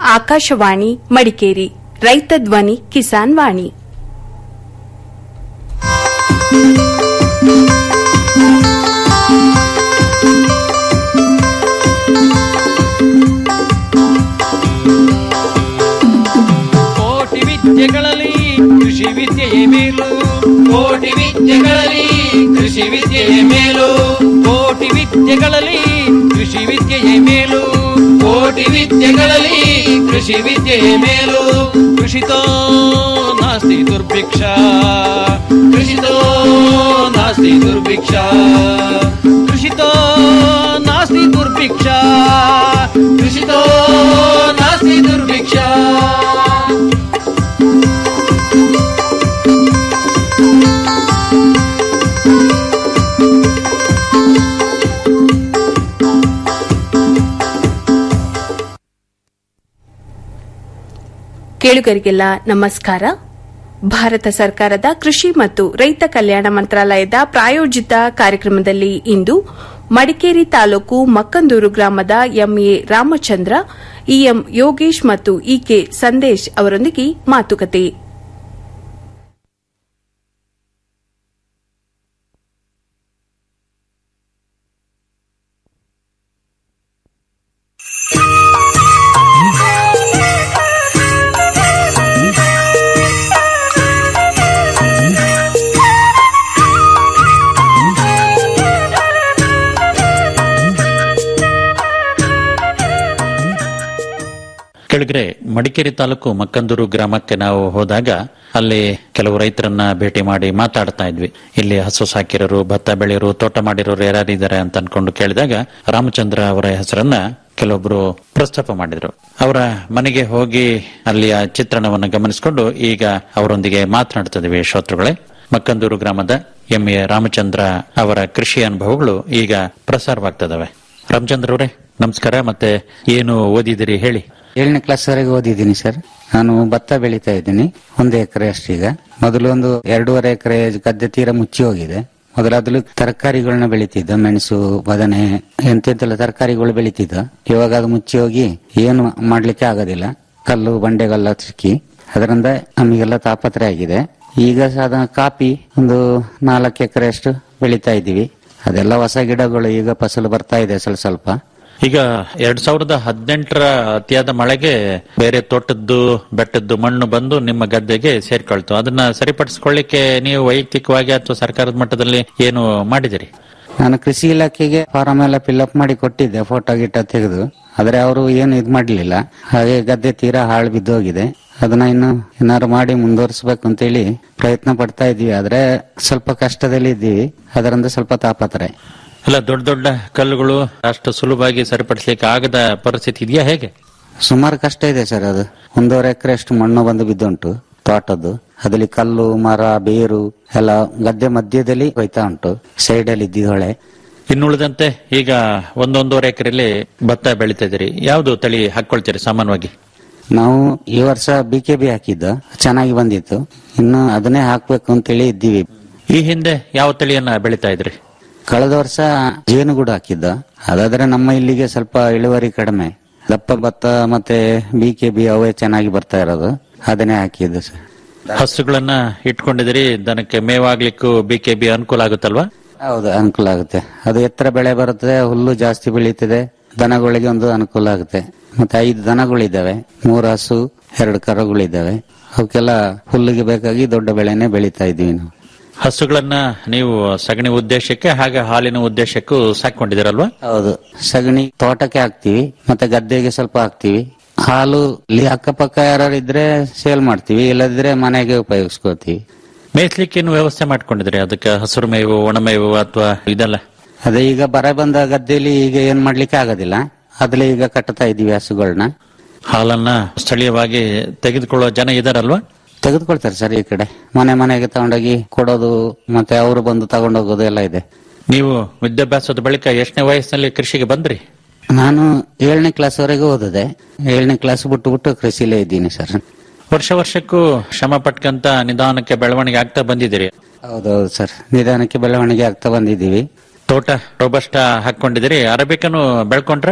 ಆಕಾಶವಾಣಿ ಮಡಿಕೇರಿ ರೈತ ಧ್ವನಿ ಕಿಸಾನ್ ವಾಣಿ ಕೋಟಿ ವಿದ್ಯೆಗಳಲ್ಲಿ ಕೃಷಿ ವಿದ್ಯೆಯೇ ಮೇಲು ಕೋಟಿ ವಿದ್ಯೆಗಳಲ್ಲಿ ಕೃಷಿ ವಿದ್ಯೆಯೇ ಮೇಲು ಕೋಟಿ ವಿದ್ಯೆಗಳಲ್ಲಿ ಕೃಷಿ ವಿದ್ಯೆಯೇ ಮೇಲು ಕೋಟಿ ವಿದ್ಯೆಗಳಲ್ಲಿ ಕೃಷಿ ವಿದ್ಯೆಯೇ ಮೇಲು ಕೃಷಿತೋ ನಾಸ್ತಿ ದುರ್ಭಿಕ್ಷ ಕೃಷಿತೋ ನಾಸ್ತಿ ದುರ್ಭಿಕ್ಷ ಕೃಷಿತೋ ನಾಸ್ತಿ ದುರ್ಭಿಕ್ಷ ಕೃಷಿತೋ ನಾಸ್ತಿ ದುರ್ಭಿಕ್ಷ ಕೇಳುಗರಿಗೆಲ್ಲ ನಮಸ್ಕಾರ ಭಾರತ ಸರ್ಕಾರದ ಕೃಷಿ ಮತ್ತು ರೈತ ಕಲ್ಯಾಣ ಮಂತ್ರಾಲಯದ ಪ್ರಾಯೋಜಿತ ಕಾರ್ಯಕ್ರಮದಲ್ಲಿ ಇಂದು ಮಡಿಕೇರಿ ತಾಲೂಕು ಮಕ್ಕಂದೂರು ಗ್ರಾಮದ ಎಂಎ ರಾಮಚಂದ್ರ ಇಎಂ ಯೋಗೇಶ್ ಮತ್ತು ಇಕೆ ಸಂದೇಶ್ ಅವರೊಂದಿಗೆ ಮಾತುಕತೆ ಕೆಳಗರೆ ಮಡಿಕೇರಿ ತಾಲೂಕು ಮಕ್ಕಂದೂರು ಗ್ರಾಮಕ್ಕೆ ನಾವು ಹೋದಾಗ ಅಲ್ಲಿ ಕೆಲವು ರೈತರನ್ನ ಭೇಟಿ ಮಾಡಿ ಮಾತಾಡ್ತಾ ಇದ್ವಿ ಇಲ್ಲಿ ಹಸು ಸಾಕಿರೋರು ಭತ್ತ ಬೆಳೆಯೋರು ತೋಟ ಮಾಡಿರೋರು ಯಾರ್ಯಾರಿದ್ದಾರೆ ಅಂತ ಅನ್ಕೊಂಡು ಕೇಳಿದಾಗ ರಾಮಚಂದ್ರ ಅವರ ಹೆಸರನ್ನ ಕೆಲವೊಬ್ರು ಪ್ರಸ್ತಾಪ ಮಾಡಿದ್ರು ಅವರ ಮನೆಗೆ ಹೋಗಿ ಅಲ್ಲಿಯ ಚಿತ್ರಣವನ್ನು ಗಮನಿಸಿಕೊಂಡು ಈಗ ಅವರೊಂದಿಗೆ ಮಾತನಾಡ್ತಾ ಇದ್ವಿ ಶ್ರೋತೃಗಳೇ ಮಕ್ಕಂದೂರು ಗ್ರಾಮದ ಎಂ ಎ ರಾಮಚಂದ್ರ ಅವರ ಕೃಷಿ ಅನುಭವಗಳು ಈಗ ಪ್ರಸಾರವಾಗ್ತದವೆ ರಾಮಚಂದ್ರ ಅವರೇ ನಮಸ್ಕಾರ ಮತ್ತೆ ಏನು ಓದಿದಿರಿ ಹೇಳಿ ಏಳನೇ ಕ್ಲಾಸ್ ವರೆಗೆ ಓದಿದ್ದೀನಿ ಸರ್ ನಾನು ಭತ್ತ ಬೆಳೀತಾ ಇದ್ದೀನಿ ಒಂದು ಎಕರೆ ಅಷ್ಟೀಗ ಮೊದಲು ಒಂದು ಎರಡೂವರೆ ಎಕರೆ ಗದ್ದೆ ತೀರ ಮುಚ್ಚಿ ಹೋಗಿದೆ ಮೊದಲಾದ್ರೂ ತರಕಾರಿಗಳನ್ನ ಬೆಳೀತಿದ್ದ ಮೆಣಸು ಬದನೆ ಎಂತೆಂತೆಲ್ಲ ತರಕಾರಿಗಳು ಬೆಳೀತಿದ್ದ ಇವಾಗ ಅದು ಮುಚ್ಚಿ ಹೋಗಿ ಏನು ಮಾಡ್ಲಿಕ್ಕೆ ಆಗೋದಿಲ್ಲ ಕಲ್ಲು ಬಂಡೆಗೆಲ್ಲ ಸಿಕ್ಕಿ ಅದರಿಂದ ನಮಗೆಲ್ಲ ತಾಪತ್ರೆ ಆಗಿದೆ ಈಗ ಸಾಧಾರಣ ಕಾಫಿ ಒಂದು ನಾಲ್ಕು ಎಕರೆ ಅಷ್ಟು ಬೆಳೀತಾ ಇದ್ದೀವಿ ಅದೆಲ್ಲ ಹೊಸ ಗಿಡಗಳು ಈಗ ಫಸಲು ಬರ್ತಾ ಇದೆ ಸ್ವಲ್ಪ ಸ್ವಲ್ಪ ಈಗ ಎರಡ್ ಸಾವಿರದ ಹದಿನೆಂಟರ ಅತಿಯಾದ ಮಳೆಗೆ ಬೇರೆ ತೋಟದ್ದು ಬೆಟ್ಟದ್ದು ಮಣ್ಣು ಬಂದು ನಿಮ್ಮ ಗದ್ದೆಗೆ ಸೇರ್ಕೊಳ್ತು ಅದನ್ನ ಸರಿಪಡಿಸಿಕೊಳ್ಳಿಕ್ಕೆ ನೀವು ವೈಯಕ್ತಿಕವಾಗಿ ಅಥವಾ ಸರ್ಕಾರದ ಮಟ್ಟದಲ್ಲಿ ಏನು ಮಾಡಿದಿರಿ ನಾನು ಕೃಷಿ ಇಲಾಖೆಗೆ ಫಾರಂ ಎಲ್ಲ ಫಿಲ್ಅಪ್ ಮಾಡಿ ಕೊಟ್ಟಿದ್ದೆ ಫೋಟೋ ಗಿಟ ತೆಗೆದು ಆದ್ರೆ ಅವರು ಏನು ಇದ್ ಮಾಡ್ಲಿಲ್ಲ ಹಾಗೆ ಗದ್ದೆ ತೀರಾ ಹಾಳು ಬಿದ್ದೋಗಿದೆ ಅದನ್ನ ಇನ್ನು ಏನಾದ್ರು ಮಾಡಿ ಮುಂದುವರಿಸಬೇಕು ಅಂತೇಳಿ ಪ್ರಯತ್ನ ಪಡ್ತಾ ಇದ್ವಿ ಆದ್ರೆ ಸ್ವಲ್ಪ ಕಷ್ಟದಲ್ಲಿ ಇದ್ದೀವಿ ಅದರಿಂದ ಸ್ವಲ್ಪ ತಾಪತ್ರೆ ಅಲ್ಲ ದೊಡ್ಡ ದೊಡ್ಡ ಕಲ್ಲುಗಳು ಅಷ್ಟು ಸುಲಭವಾಗಿ ಸರಿಪಡಿಸ್ಲಿಕ್ಕೆ ಆಗದ ಪರಿಸ್ಥಿತಿ ಇದೆಯಾ ಹೇಗೆ ಸುಮಾರು ಕಷ್ಟ ಇದೆ ಸರ್ ಅದು ಒಂದೂವರೆ ಎಕರೆ ಅಷ್ಟು ಮಣ್ಣು ಬಂದು ಬಿದ್ದುಂಟು ತೋಟದ್ದು ಅದಲ್ಲಿ ಕಲ್ಲು ಮರ ಬೇರು ಎಲ್ಲ ಗದ್ದೆ ಮಧ್ಯದಲ್ಲಿ ಹೋಯ್ತಾ ಉಂಟು ಸೈಡ್ ಅಲ್ಲಿ ಇದ್ದಿದ್ ಹೊಳೆ ಇನ್ನುಳಿದಂತೆ ಈಗ ಒಂದೊಂದೂವರೆ ಎಕರೆಯಲ್ಲಿ ಭತ್ತ ಬೆಳೀತಾ ಇದ್ದೀರಿ ಯಾವ್ದು ತಳಿ ಹಾಕೊಳ್ತೀರಿ ಸಾಮಾನ್ಯವಾಗಿ ನಾವು ಈ ವರ್ಷ ಬಿ ಕೆ ಬಿ ಹಾಕಿದ್ದು ಚೆನ್ನಾಗಿ ಬಂದಿತ್ತು ಇನ್ನು ಅದನ್ನೇ ಹಾಕ್ಬೇಕು ಅಂತೇಳಿ ಇದ್ದೀವಿ ಈ ಹಿಂದೆ ಯಾವ ತಳಿಯನ್ನ ಬೆಳೀತಾ ಇದ್ರಿ ಕಳೆದ ವರ್ಷ ಜೇನುಗೂಡು ಹಾಕಿದ್ದ ಅದಾದ್ರೆ ನಮ್ಮ ಇಲ್ಲಿಗೆ ಸ್ವಲ್ಪ ಇಳುವರಿ ಕಡಿಮೆ ದಪ್ಪ ಭತ್ತ ಮತ್ತೆ ಬಿ ಕೆ ಬಿ ಅವೇ ಚೆನ್ನಾಗಿ ಬರ್ತಾ ಇರೋದು ಅದನ್ನೇ ಹಾಕಿದ್ದು ಸರ್ ಹಸುಗಳನ್ನ ಇಟ್ಕೊಂಡಿದ್ದೀರಿ ದನಕ್ಕೆ ಮೇವಾಗ್ಲಿಕ್ಕೂ ಬಿ ಕೆ ಬಿ ಅನುಕೂಲ ಆಗುತ್ತಲ್ವಾ ಹೌದು ಅನುಕೂಲ ಆಗುತ್ತೆ ಅದು ಎತ್ತರ ಬೆಳೆ ಬರುತ್ತದೆ ಹುಲ್ಲು ಜಾಸ್ತಿ ಬೆಳೀತದೆ ದನಗಳಿಗೆ ಒಂದು ಅನುಕೂಲ ಆಗುತ್ತೆ ಮತ್ತೆ ಐದು ದನಗಳಿದ್ದಾವೆ ಮೂರು ಹಸು ಎರಡು ಕರುಗಳಿದ್ದಾವೆ ಅವಕ್ಕೆಲ್ಲ ಹುಲ್ಲಿಗೆ ಬೇಕಾಗಿ ದೊಡ್ಡ ಬೆಳೆನೆ ಬೆಳೀತಾ ಇದ್ದೀವಿ ನಾವು ಹಸುಗಳನ್ನ ನೀವು ಸಗಣಿ ಉದ್ದೇಶಕ್ಕೆ ಹಾಗೆ ಹಾಲಿನ ಉದ್ದೇಶಕ್ಕೂ ಸಾಕೊಂಡಿದ್ದೀರಲ್ವಾ ಹೌದು ಸಗಣಿ ತೋಟಕ್ಕೆ ಹಾಕ್ತಿವಿ ಮತ್ತೆ ಗದ್ದೆಗೆ ಸ್ವಲ್ಪ ಹಾಕ್ತಿವಿ ಹಾಲು ಇಲ್ಲಿ ಅಕ್ಕಪಕ್ಕ ಯಾರು ಇದ್ರೆ ಸೇಲ್ ಮಾಡ್ತೀವಿ ಇಲ್ಲದಿದ್ರೆ ಮನೆಗೆ ಉಪಯೋಗಿಸ್ಕೋತೀವಿ ಮೇಯ್ಸ್ಲಿಕ್ಕೆ ಏನು ವ್ಯವಸ್ಥೆ ಮಾಡ್ಕೊಂಡಿದ್ರಿ ಅದಕ್ಕೆ ಹಸಿರು ಮೇವು ಒಣಮೇವು ಅಥವಾ ಇದೆಲ್ಲ ಅದೇ ಈಗ ಬರ ಬಂದ ಗದ್ದೆಯಲ್ಲಿ ಈಗ ಏನ್ ಮಾಡ್ಲಿಕ್ಕೆ ಆಗೋದಿಲ್ಲ ಅದ್ರಲ್ಲಿ ಈಗ ಕಟ್ತಾ ಇದೀವಿ ಹಸುಗಳನ್ನ ಹಾಲನ್ನ ಸ್ಥಳೀಯವಾಗಿ ತೆಗೆದುಕೊಳ್ಳುವ ಜನ ಇದಾರಲ್ವಾ ತೆಗೆದುಕೊಳ್ತಾರೆ ಸರ್ ಈ ಕಡೆ ಮನೆ ಮನೆಗೆ ತಗೊಂಡೋಗಿ ಕೊಡೋದು ಮತ್ತೆ ಅವರು ಬಂದು ತಗೊಂಡೋಗೋದು ಎಲ್ಲ ಇದೆ ನೀವು ವಿದ್ಯಾಭ್ಯಾಸದ ಬಳಿಕ ಎಷ್ಟನೇ ವಯಸ್ಸಿನಲ್ಲಿ ಕೃಷಿಗೆ ಬಂದ್ರಿ ನಾನು ಏಳನೇ ಕ್ಲಾಸ್ ವರೆಗೂ ಓದಿದೆ ಏಳನೇ ಕ್ಲಾಸ್ ಬಿಟ್ಟು ಬಿಟ್ಟು ಕೃಷಿಲೇ ಇದ್ದೀನಿ ಸರ್ ವರ್ಷ ವರ್ಷಕ್ಕೂ ಶ್ರಮ ಪಟ್ಕಂತ ನಿಧಾನಕ್ಕೆ ಬೆಳವಣಿಗೆ ಆಗ್ತಾ ಬಂದಿದ್ದೀರಿ ಹೌದೌದು ಸರ್ ನಿಧಾನಕ್ಕೆ ಬೆಳವಣಿಗೆ ಆಗ್ತಾ ಬಂದಿದ್ದೀವಿ ತೋಟ ರೋಬಸ್ಟ ಹಾಕೊಂಡಿದ್ದೀರಿ ಅರಬಿಕನು ಬೆಳ್ಕೊಂಡ್ರೆ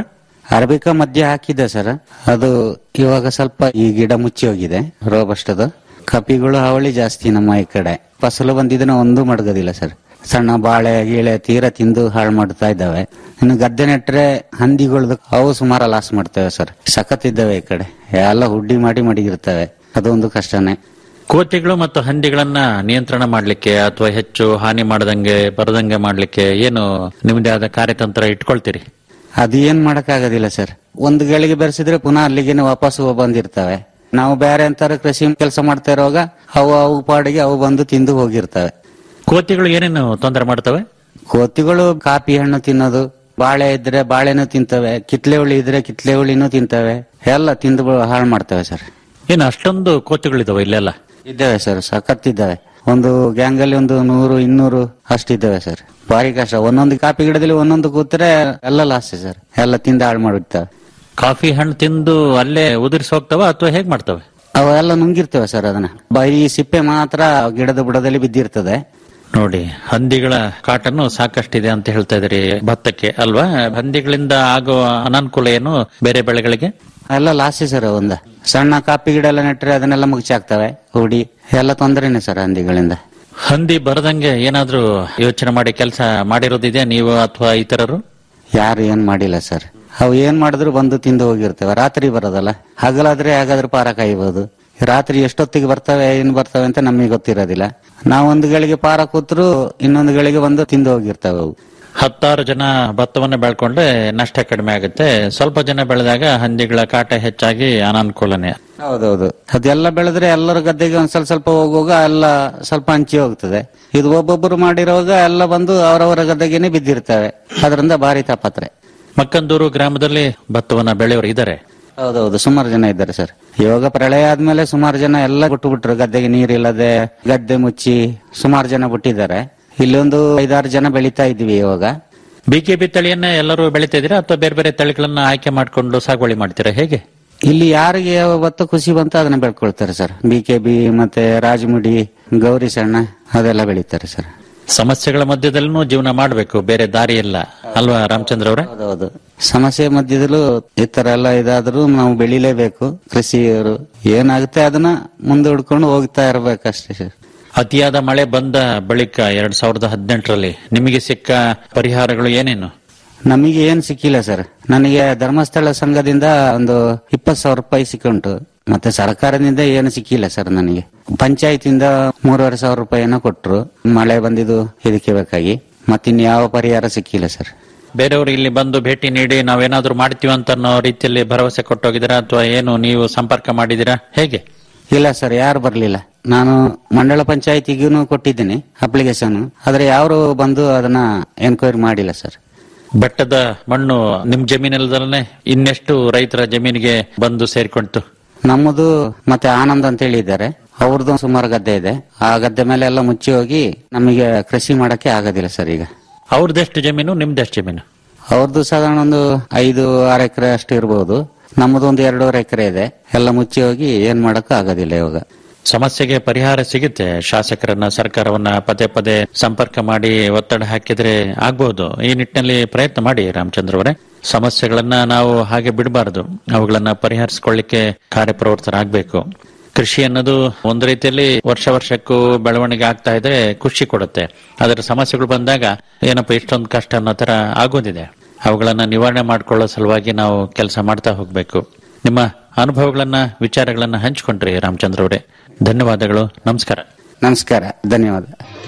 ಅರಬಿಕಾ ಮಧ್ಯ ಹಾಕಿದ್ದೆ ಸರ್ ಅದು ಇವಾಗ ಸ್ವಲ್ಪ ಈ ಗಿಡ ಮುಚ್ಚಿ ಹೋಗಿದೆ ರೋಬಸ್ಟದು ಕಪಿಗಳು ಹಾವಳಿ ಜಾಸ್ತಿ ನಮ್ಮ ಈ ಕಡೆ ಫಸಲು ಬಂದಿದ್ದನ್ನ ಒಂದು ಮಡಗೋದಿಲ್ಲ ಸರ್ ಸಣ್ಣ ಬಾಳೆ ಗೀಳೆ ತೀರ ತಿಂದು ಹಾಳು ಮಾಡ್ತಾ ಇದ್ದಾವೆ ಇನ್ನು ಗದ್ದೆ ನೆಟ್ರೆ ಹಂದಿಗಳ್ದು ಅವು ಸುಮಾರು ಲಾಸ್ ಮಾಡ್ತೇವೆ ಸರ್ ಸಖತ್ ಇದ್ದಾವೆ ಈ ಕಡೆ ಎಲ್ಲ ಹುಡ್ಡಿ ಮಾಡಿ ಮಡಗಿರ್ತವೆ ಅದೊಂದು ಕಷ್ಟನೇ ಕೋತಿಗಳು ಮತ್ತು ಹಂದಿಗಳನ್ನ ನಿಯಂತ್ರಣ ಮಾಡ್ಲಿಕ್ಕೆ ಅಥವಾ ಹೆಚ್ಚು ಹಾನಿ ಮಾಡದಂಗೆ ಬರದಂಗೆ ಮಾಡ್ಲಿಕ್ಕೆ ಏನು ನಿಮ್ದೇ ಆದ ಕಾರ್ಯತಂತ್ರ ಇಟ್ಕೊಳ್ತೀರಿ ಅದು ಏನ್ ಮಾಡಕ್ಕಾಗೋದಿಲ್ಲ ಸರ್ ಒಂದು ಗಳಿಗೆ ಬೆರೆಸಿದ್ರೆ ಪುನಃ ಅಲ್ಲಿಗೆ ವಾಪಸ್ ಬಂದಿರ್ತವೆ ನಾವು ಬೇರೆ ಅಂತಾರೆ ಕೃಷಿ ಕೆಲಸ ಮಾಡ್ತಾ ಇರುವಾಗ ಅವು ಅವು ಪಾಡಿಗೆ ಅವು ಬಂದು ತಿಂದು ಹೋಗಿರ್ತವೆ ಕೋತಿಗಳು ಏನೇನು ತೊಂದರೆ ಮಾಡ್ತವೆ ಕೋತಿಗಳು ಕಾಪಿ ಹಣ್ಣು ತಿನ್ನೋದು ಬಾಳೆ ಇದ್ರೆ ಬಾಳೆನೂ ತಿಂತವೆ ಕಿತ್ಲೆ ಹುಳಿ ಇದ್ರೆ ಕಿತ್ಲೆ ಹುಳಿನೂ ತಿಂತವೆ ಎಲ್ಲ ತಿಂದು ಬ- ಹಾಳು ಮಾಡ್ತವೆ ಸರ್ ಏನು ಅಷ್ಟೊಂದು ಕೋತಿಗಳಿದಾವೆ ಇಲ್ಲೆಲ್ಲ ಇದ್ದಾವೆ ಸರ್ ಸಖತ್ ಇದ್ದಾವೆ ಒಂದು ಗ್ಯಾಂಗ್ ಅಲ್ಲಿ ಒಂದು ನೂರು ಇನ್ನೂರು ಅಷ್ಟಿದ್ದಾವೆ ಸರ್ ಭಾರಿ ಕಷ್ಟ ಒಂದೊಂದು ಕಾಪಿ ಗಿಡದಲ್ಲಿ ಒಂದೊಂದು ಕೂತ್ರೆ ಎಲ್ಲ ಲಾಸ್ ಸರ್ ಎಲ್ಲ ತಿಂದು ಹಾಳು ಮಾಡಿರ್ತವೆ ಕಾಫಿ ಹಣ್ಣು ತಿಂದು ಅಲ್ಲೇ ಉದುರಿಸಿ ಹೋಗ್ತವ ಅಥವಾ ಹೇಗ್ ಮಾಡ್ತವೆ ಅವೆಲ್ಲ ನುಂಗಿರ್ತವೆ ಸರ್ ಅದನ್ನ ಬರೀ ಸಿಪ್ಪೆ ಮಾತ್ರ ಗಿಡದ ಬುಡದಲ್ಲಿ ಬಿದ್ದಿರ್ತದೆ ನೋಡಿ ಹಂದಿಗಳ ಕಾಟನ್ನು ಸಾಕಷ್ಟಿದೆ ಅಂತ ಹೇಳ್ತಾ ಇದ್ರಿ ಭತ್ತಕ್ಕೆ ಅಲ್ವಾ ಹಂದಿಗಳಿಂದ ಆಗೋ ಅನಾನುಕೂಲ ಏನು ಬೇರೆ ಬೆಳೆಗಳಿಗೆ ಎಲ್ಲ ಲಾಸಿ ಸರ್ ಒಂದ ಸಣ್ಣ ಕಾಪಿ ಗಿಡ ಎಲ್ಲ ನೆಟ್ರೆ ಅದನ್ನೆಲ್ಲ ಮುಗಿಚಾಕ್ತವೆ ಹುಡಿ ಎಲ್ಲ ತೊಂದರೆನೆ ಸರ್ ಹಂದಿಗಳಿಂದ ಹಂದಿ ಬರದಂಗೆ ಏನಾದ್ರೂ ಯೋಚನೆ ಮಾಡಿ ಕೆಲಸ ಮಾಡಿರೋದಿದೆ ನೀವು ಅಥವಾ ಇತರರು ಯಾರು ಏನ್ ಮಾಡಿಲ್ಲ ಸರ್ ಅವು ಏನ್ ಮಾಡಿದ್ರು ಬಂದು ತಿಂದು ಹೋಗಿರ್ತವೆ ರಾತ್ರಿ ಬರೋದಲ್ಲ ಹಗಲಾದ್ರೆ ಹಾಗಾದ್ರೆ ಪಾರ ಕಾಯ್ಬೋದು ರಾತ್ರಿ ಎಷ್ಟೊತ್ತಿಗೆ ಬರ್ತವೆ ಏನ್ ಬರ್ತವೆ ಅಂತ ನಮಗೆ ಗೊತ್ತಿರೋದಿಲ್ಲ ನಾವು ಒಂದು ಗಳಿಗೆ ಪಾರ ಕೂತ್ರು ಇನ್ನೊಂದು ಗಳಿಗೆ ಬಂದು ತಿಂದು ಹೋಗಿರ್ತವೆ ಅವು ಹತ್ತಾರು ಜನ ಭತ್ತವನ್ನ ಬೆಳ್ಕೊಂಡ್ರೆ ನಷ್ಟ ಕಡಿಮೆ ಆಗುತ್ತೆ ಸ್ವಲ್ಪ ಜನ ಬೆಳೆದಾಗ ಹಂದಿಗಳ ಕಾಟ ಹೆಚ್ಚಾಗಿ ಅನಾನುಕೂಲನೇ ಹೌದೌದು ಅದೆಲ್ಲ ಬೆಳೆದ್ರೆ ಎಲ್ಲರ ಗದ್ದೆಗೆ ಒಂದ್ ಸ್ವಲ್ಪ ಸ್ವಲ್ಪ ಹೋಗುವಾಗ ಎಲ್ಲ ಸ್ವಲ್ಪ ಹಂಚಿ ಹೋಗ್ತದೆ ಇದು ಒಬ್ಬೊಬ್ಬರು ಮಾಡಿರುವಾಗ ಎಲ್ಲ ಬಂದು ಅವರವರ ಗದ್ದೆಗೆನೆ ಬಿದ್ದಿರ್ತವೆ ಅದರಿಂದ ಭಾರಿ ತಾಪತ್ರೆ ಮಕ್ಕಂದೂರು ಗ್ರಾಮದಲ್ಲಿ ಭತ್ತವನ್ನ ಬೆಳೆಯೋರು ಇದ್ದಾರೆ ಹೌದೌದು ಸುಮಾರು ಜನ ಇದ್ದಾರೆ ಸರ್ ಇವಾಗ ಪ್ರಳಯ ಆದ್ಮೇಲೆ ಸುಮಾರು ಜನ ಎಲ್ಲ ಬಿಟ್ಟು ಬಿಟ್ರು ಗದ್ದೆಗೆ ನೀರಿಲ್ಲದೆ ಗದ್ದೆ ಮುಚ್ಚಿ ಸುಮಾರು ಜನ ಬಿಟ್ಟಿದ್ದಾರೆ ಇಲ್ಲೊಂದು ಐದಾರು ಜನ ಬೆಳಿತಾ ಇದ್ವಿ ಇವಾಗ ಬಿಕೆಬಿ ತಳಿಯನ್ನ ಎಲ್ಲರೂ ಬೆಳಿತಾ ಇದ್ದೀರಾ ಅಥವಾ ಬೇರೆ ಬೇರೆ ತಳಿಗಳನ್ನ ಆಯ್ಕೆ ಮಾಡ್ಕೊಂಡು ಸಾಗುವಳಿ ಮಾಡ್ತೀರಾ ಹೇಗೆ ಇಲ್ಲಿ ಯಾರಿಗೆ ಯಾವ ಭತ್ತ ಖುಷಿ ಬಂತ ಅದನ್ನ ಬೆಳ್ಕೊಳ್ತಾರೆ ಸರ್ ಬಿ ಕೆ ಬಿ ಮತ್ತೆ ರಾಜಮುಡಿ ಗೌರಿ ಸಣ್ಣ ಅದೆಲ್ಲ ಬೆಳಿತಾರೆ ಸರ್ ಸಮಸ್ಯೆಗಳ ಮಧ್ಯದಲ್ಲೂ ಜೀವನ ಮಾಡಬೇಕು ಬೇರೆ ದಾರಿ ಇಲ್ಲ ಅಲ್ವಾ ರಾಮಚಂದ್ರ ಅವರೇ ಹೌದೌದು ಸಮಸ್ಯೆ ಮಧ್ಯದಲ್ಲೂ ಈ ತರ ಎಲ್ಲ ಇದಾದ್ರೂ ನಾವು ಬೆಳಿಲೇಬೇಕು ಕೃಷಿಯವರು ಏನಾಗುತ್ತೆ ಅದನ್ನ ಮುಂದೆ ಹುಡ್ಕೊಂಡು ಹೋಗ್ತಾ ಇರ್ಬೇಕಷ್ಟೇ ಸರ್ ಅತಿಯಾದ ಮಳೆ ಬಂದ ಬಳಿಕ ಎರಡ್ ಸಾವಿರದ ಹದಿನೆಂಟರಲ್ಲಿ ನಿಮಗೆ ಸಿಕ್ಕ ಪರಿಹಾರಗಳು ಏನೇನು ನಮಗೆ ಏನ್ ಸಿಕ್ಕಿಲ್ಲ ಸರ್ ನನಗೆ ಧರ್ಮಸ್ಥಳ ಸಂಘದಿಂದ ಒಂದು ಇಪ್ಪತ್ತು ಸಾವಿರ ರೂಪಾಯಿ ಸಿಕ್ಕುಂಟು ಮತ್ತೆ ಸರ್ಕಾರದಿಂದ ಏನು ಸಿಕ್ಕಿಲ್ಲ ಸರ್ ನನಗೆ ಪಂಚಾಯತಿಂದ ಮೂರುವರೆ ಸಾವಿರ ರೂಪಾಯಿನ ಕೊಟ್ರು ಮಳೆ ಬಂದಿದ್ದು ಇದಕ್ಕೆ ಬೇಕಾಗಿ ಮತ್ತಿನ್ ಯಾವ ಪರಿಹಾರ ಸಿಕ್ಕಿಲ್ಲ ಸರ್ ಬೇರೆಯವರು ಇಲ್ಲಿ ಬಂದು ಭೇಟಿ ನೀಡಿ ನಾವೇನಾದ್ರೂ ಮಾಡ್ತೀವಿ ಅಂತ ಅನ್ನೋ ರೀತಿಯಲ್ಲಿ ಭರವಸೆ ಕೊಟ್ಟೋಗಿದ್ದೀರಾ ಅಥವಾ ಏನು ನೀವು ಸಂಪರ್ಕ ಮಾಡಿದ್ದೀರಾ ಹೇಗೆ ಇಲ್ಲ ಸರ್ ಯಾರು ಬರ್ಲಿಲ್ಲ ನಾನು ಮಂಡಳ ಪಂಚಾಯತಿಗೂ ಕೊಟ್ಟಿದ್ದೀನಿ ಅಪ್ಲಿಕೇಶನ್ ಆದ್ರೆ ಯಾರು ಬಂದು ಅದನ್ನ ಎನ್ಕ್ವೈರಿ ಮಾಡಿಲ್ಲ ಸರ್ ಬೆಟ್ಟದ ಮಣ್ಣು ನಿಮ್ ಜಮೀನಲ್ಲದಲ್ಲೇ ಇನ್ನೆಷ್ಟು ರೈತರ ಜಮೀನಿಗೆ ಬಂದು ಸೇರ್ಕೊಂತು ನಮ್ಮದು ಮತ್ತೆ ಆನಂದ್ ಅಂತ ಹೇಳಿ ಇದ್ದಾರೆ ಅವ್ರದ್ದು ಸುಮಾರು ಗದ್ದೆ ಇದೆ ಆ ಗದ್ದೆ ಮೇಲೆ ಎಲ್ಲ ಮುಚ್ಚಿ ಹೋಗಿ ನಮಗೆ ಕೃಷಿ ಮಾಡಕ್ಕೆ ಆಗೋದಿಲ್ಲ ಸರ್ ಈಗ ಅವ್ರದ್ದೆಷ್ಟು ಜಮೀನು ನಿಮ್ದೆಷ್ಟು ಜಮೀನು ಅವ್ರದ್ದು ಸಾಧಾರಣ ಒಂದು ಐದು ಆರು ಎಕರೆ ಅಷ್ಟು ಇರ್ಬೋದು ನಮ್ಮದು ಒಂದು ಎರಡೂವರೆ ಎಕರೆ ಇದೆ ಎಲ್ಲ ಮುಚ್ಚಿ ಹೋಗಿ ಏನ್ ಮಾಡಕ್ಕೂ ಆಗೋದಿಲ್ಲ ಇವಾಗ ಸಮಸ್ಯೆಗೆ ಪರಿಹಾರ ಸಿಗುತ್ತೆ ಶಾಸಕರನ್ನ ಸರ್ಕಾರವನ್ನ ಪದೇ ಪದೇ ಸಂಪರ್ಕ ಮಾಡಿ ಒತ್ತಡ ಹಾಕಿದ್ರೆ ಆಗ್ಬಹುದು ಈ ನಿಟ್ಟಿನಲ್ಲಿ ಪ್ರಯತ್ನ ಮಾಡಿ ರಾಮಚಂದ್ರ ಅವರೇ ಸಮಸ್ಯೆಗಳನ್ನ ನಾವು ಹಾಗೆ ಬಿಡಬಾರದು ಅವುಗಳನ್ನ ಪರಿಹರಿಸಿಕೊಳ್ಳಿಕ್ಕೆ ಕಾರ್ಯಪ್ರವೃತ್ತರಾಗಬೇಕು ಕೃಷಿ ಅನ್ನೋದು ಒಂದು ರೀತಿಯಲ್ಲಿ ವರ್ಷ ವರ್ಷಕ್ಕೂ ಬೆಳವಣಿಗೆ ಆಗ್ತಾ ಇದ್ರೆ ಖುಷಿ ಕೊಡುತ್ತೆ ಅದರ ಸಮಸ್ಯೆಗಳು ಬಂದಾಗ ಏನಪ್ಪ ಇಷ್ಟೊಂದು ಕಷ್ಟ ಅನ್ನೋ ತರ ಆಗೋದಿದೆ ಅವುಗಳನ್ನ ನಿವಾರಣೆ ಮಾಡ್ಕೊಳ್ಳೋ ಸಲುವಾಗಿ ನಾವು ಕೆಲಸ ಮಾಡ್ತಾ ಹೋಗ್ಬೇಕು ನಿಮ್ಮ ಅನುಭವಗಳನ್ನ ವಿಚಾರಗಳನ್ನ ಹಂಚಿಕೊಂಡ್ರಿ ರಾಮಚಂದ್ರ ಅವರೇ ಧನ್ಯವಾದಗಳು ನಮಸ್ಕಾರ ನಮಸ್ಕಾರ ಧನ್ಯವಾದ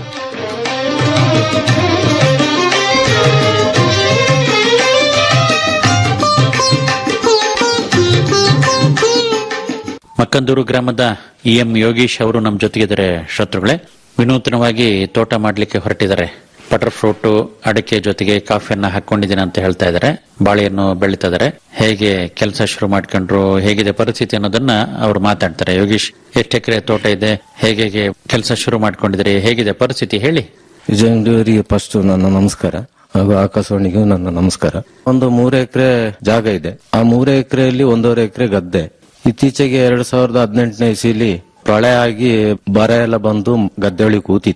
ಮಕ್ಕಂದೂರು ಗ್ರಾಮದ ಇ ಎಂ ಯೋಗೀಶ್ ಅವರು ನಮ್ಮ ಜೊತೆಗಿದ್ದಾರೆ ಶತ್ರುಗಳೇ ವಿನೂತನವಾಗಿ ತೋಟ ಮಾಡ್ಲಿಕ್ಕೆ ಹೊರಟಿದ್ದಾರೆ ಬಟರ್ ಫ್ರೂಟ್ ಅಡಿಕೆ ಜೊತೆಗೆ ಕಾಫಿಯನ್ನ ಹಾಕೊಂಡಿದ್ದೀನಿ ಅಂತ ಹೇಳ್ತಾ ಇದ್ದಾರೆ ಬಾಳೆಯನ್ನು ಬೆಳೀತಾ ಇದ್ದಾರೆ ಹೇಗೆ ಕೆಲಸ ಶುರು ಮಾಡ್ಕೊಂಡ್ರು ಹೇಗಿದೆ ಪರಿಸ್ಥಿತಿ ಅನ್ನೋದನ್ನ ಅವರು ಮಾತಾಡ್ತಾರೆ ಯೋಗೀಶ್ ಎಷ್ಟು ಎಕರೆ ತೋಟ ಇದೆ ಹೇಗೆ ಹೇಗೆ ಕೆಲಸ ಶುರು ಮಾಡ್ಕೊಂಡಿದ್ದೀರಿ ಹೇಗಿದೆ ಪರಿಸ್ಥಿತಿ ಹೇಳಿ ವಿಜಯಂಗಡಿಯವರಿಗೆ ಫಸ್ಟ್ ನನ್ನ ನಮಸ್ಕಾರ ಹಾಗೂ ಆಕಾಶವಾಣಿಗೂ ನನ್ನ ನಮಸ್ಕಾರ ಒಂದು ಮೂರು ಎಕರೆ ಜಾಗ ಇದೆ ಆ ಮೂರು ಎಕರೆಯಲ್ಲಿ ಒಂದೂವರೆ ಎಕರೆ ಗದ್ದೆ ಇತ್ತೀಚೆಗೆ ಎರಡ್ ಸಾವಿರದ ಹದಿನೆಂಟನೇ ಇಸಿಲಿ ಪ್ರಳಯ ಆಗಿ ಬರ ಎಲ್ಲ ಬಂದು ಗದ್ದೆ ಒಳಗೆ ಕೂತಿತ್ತು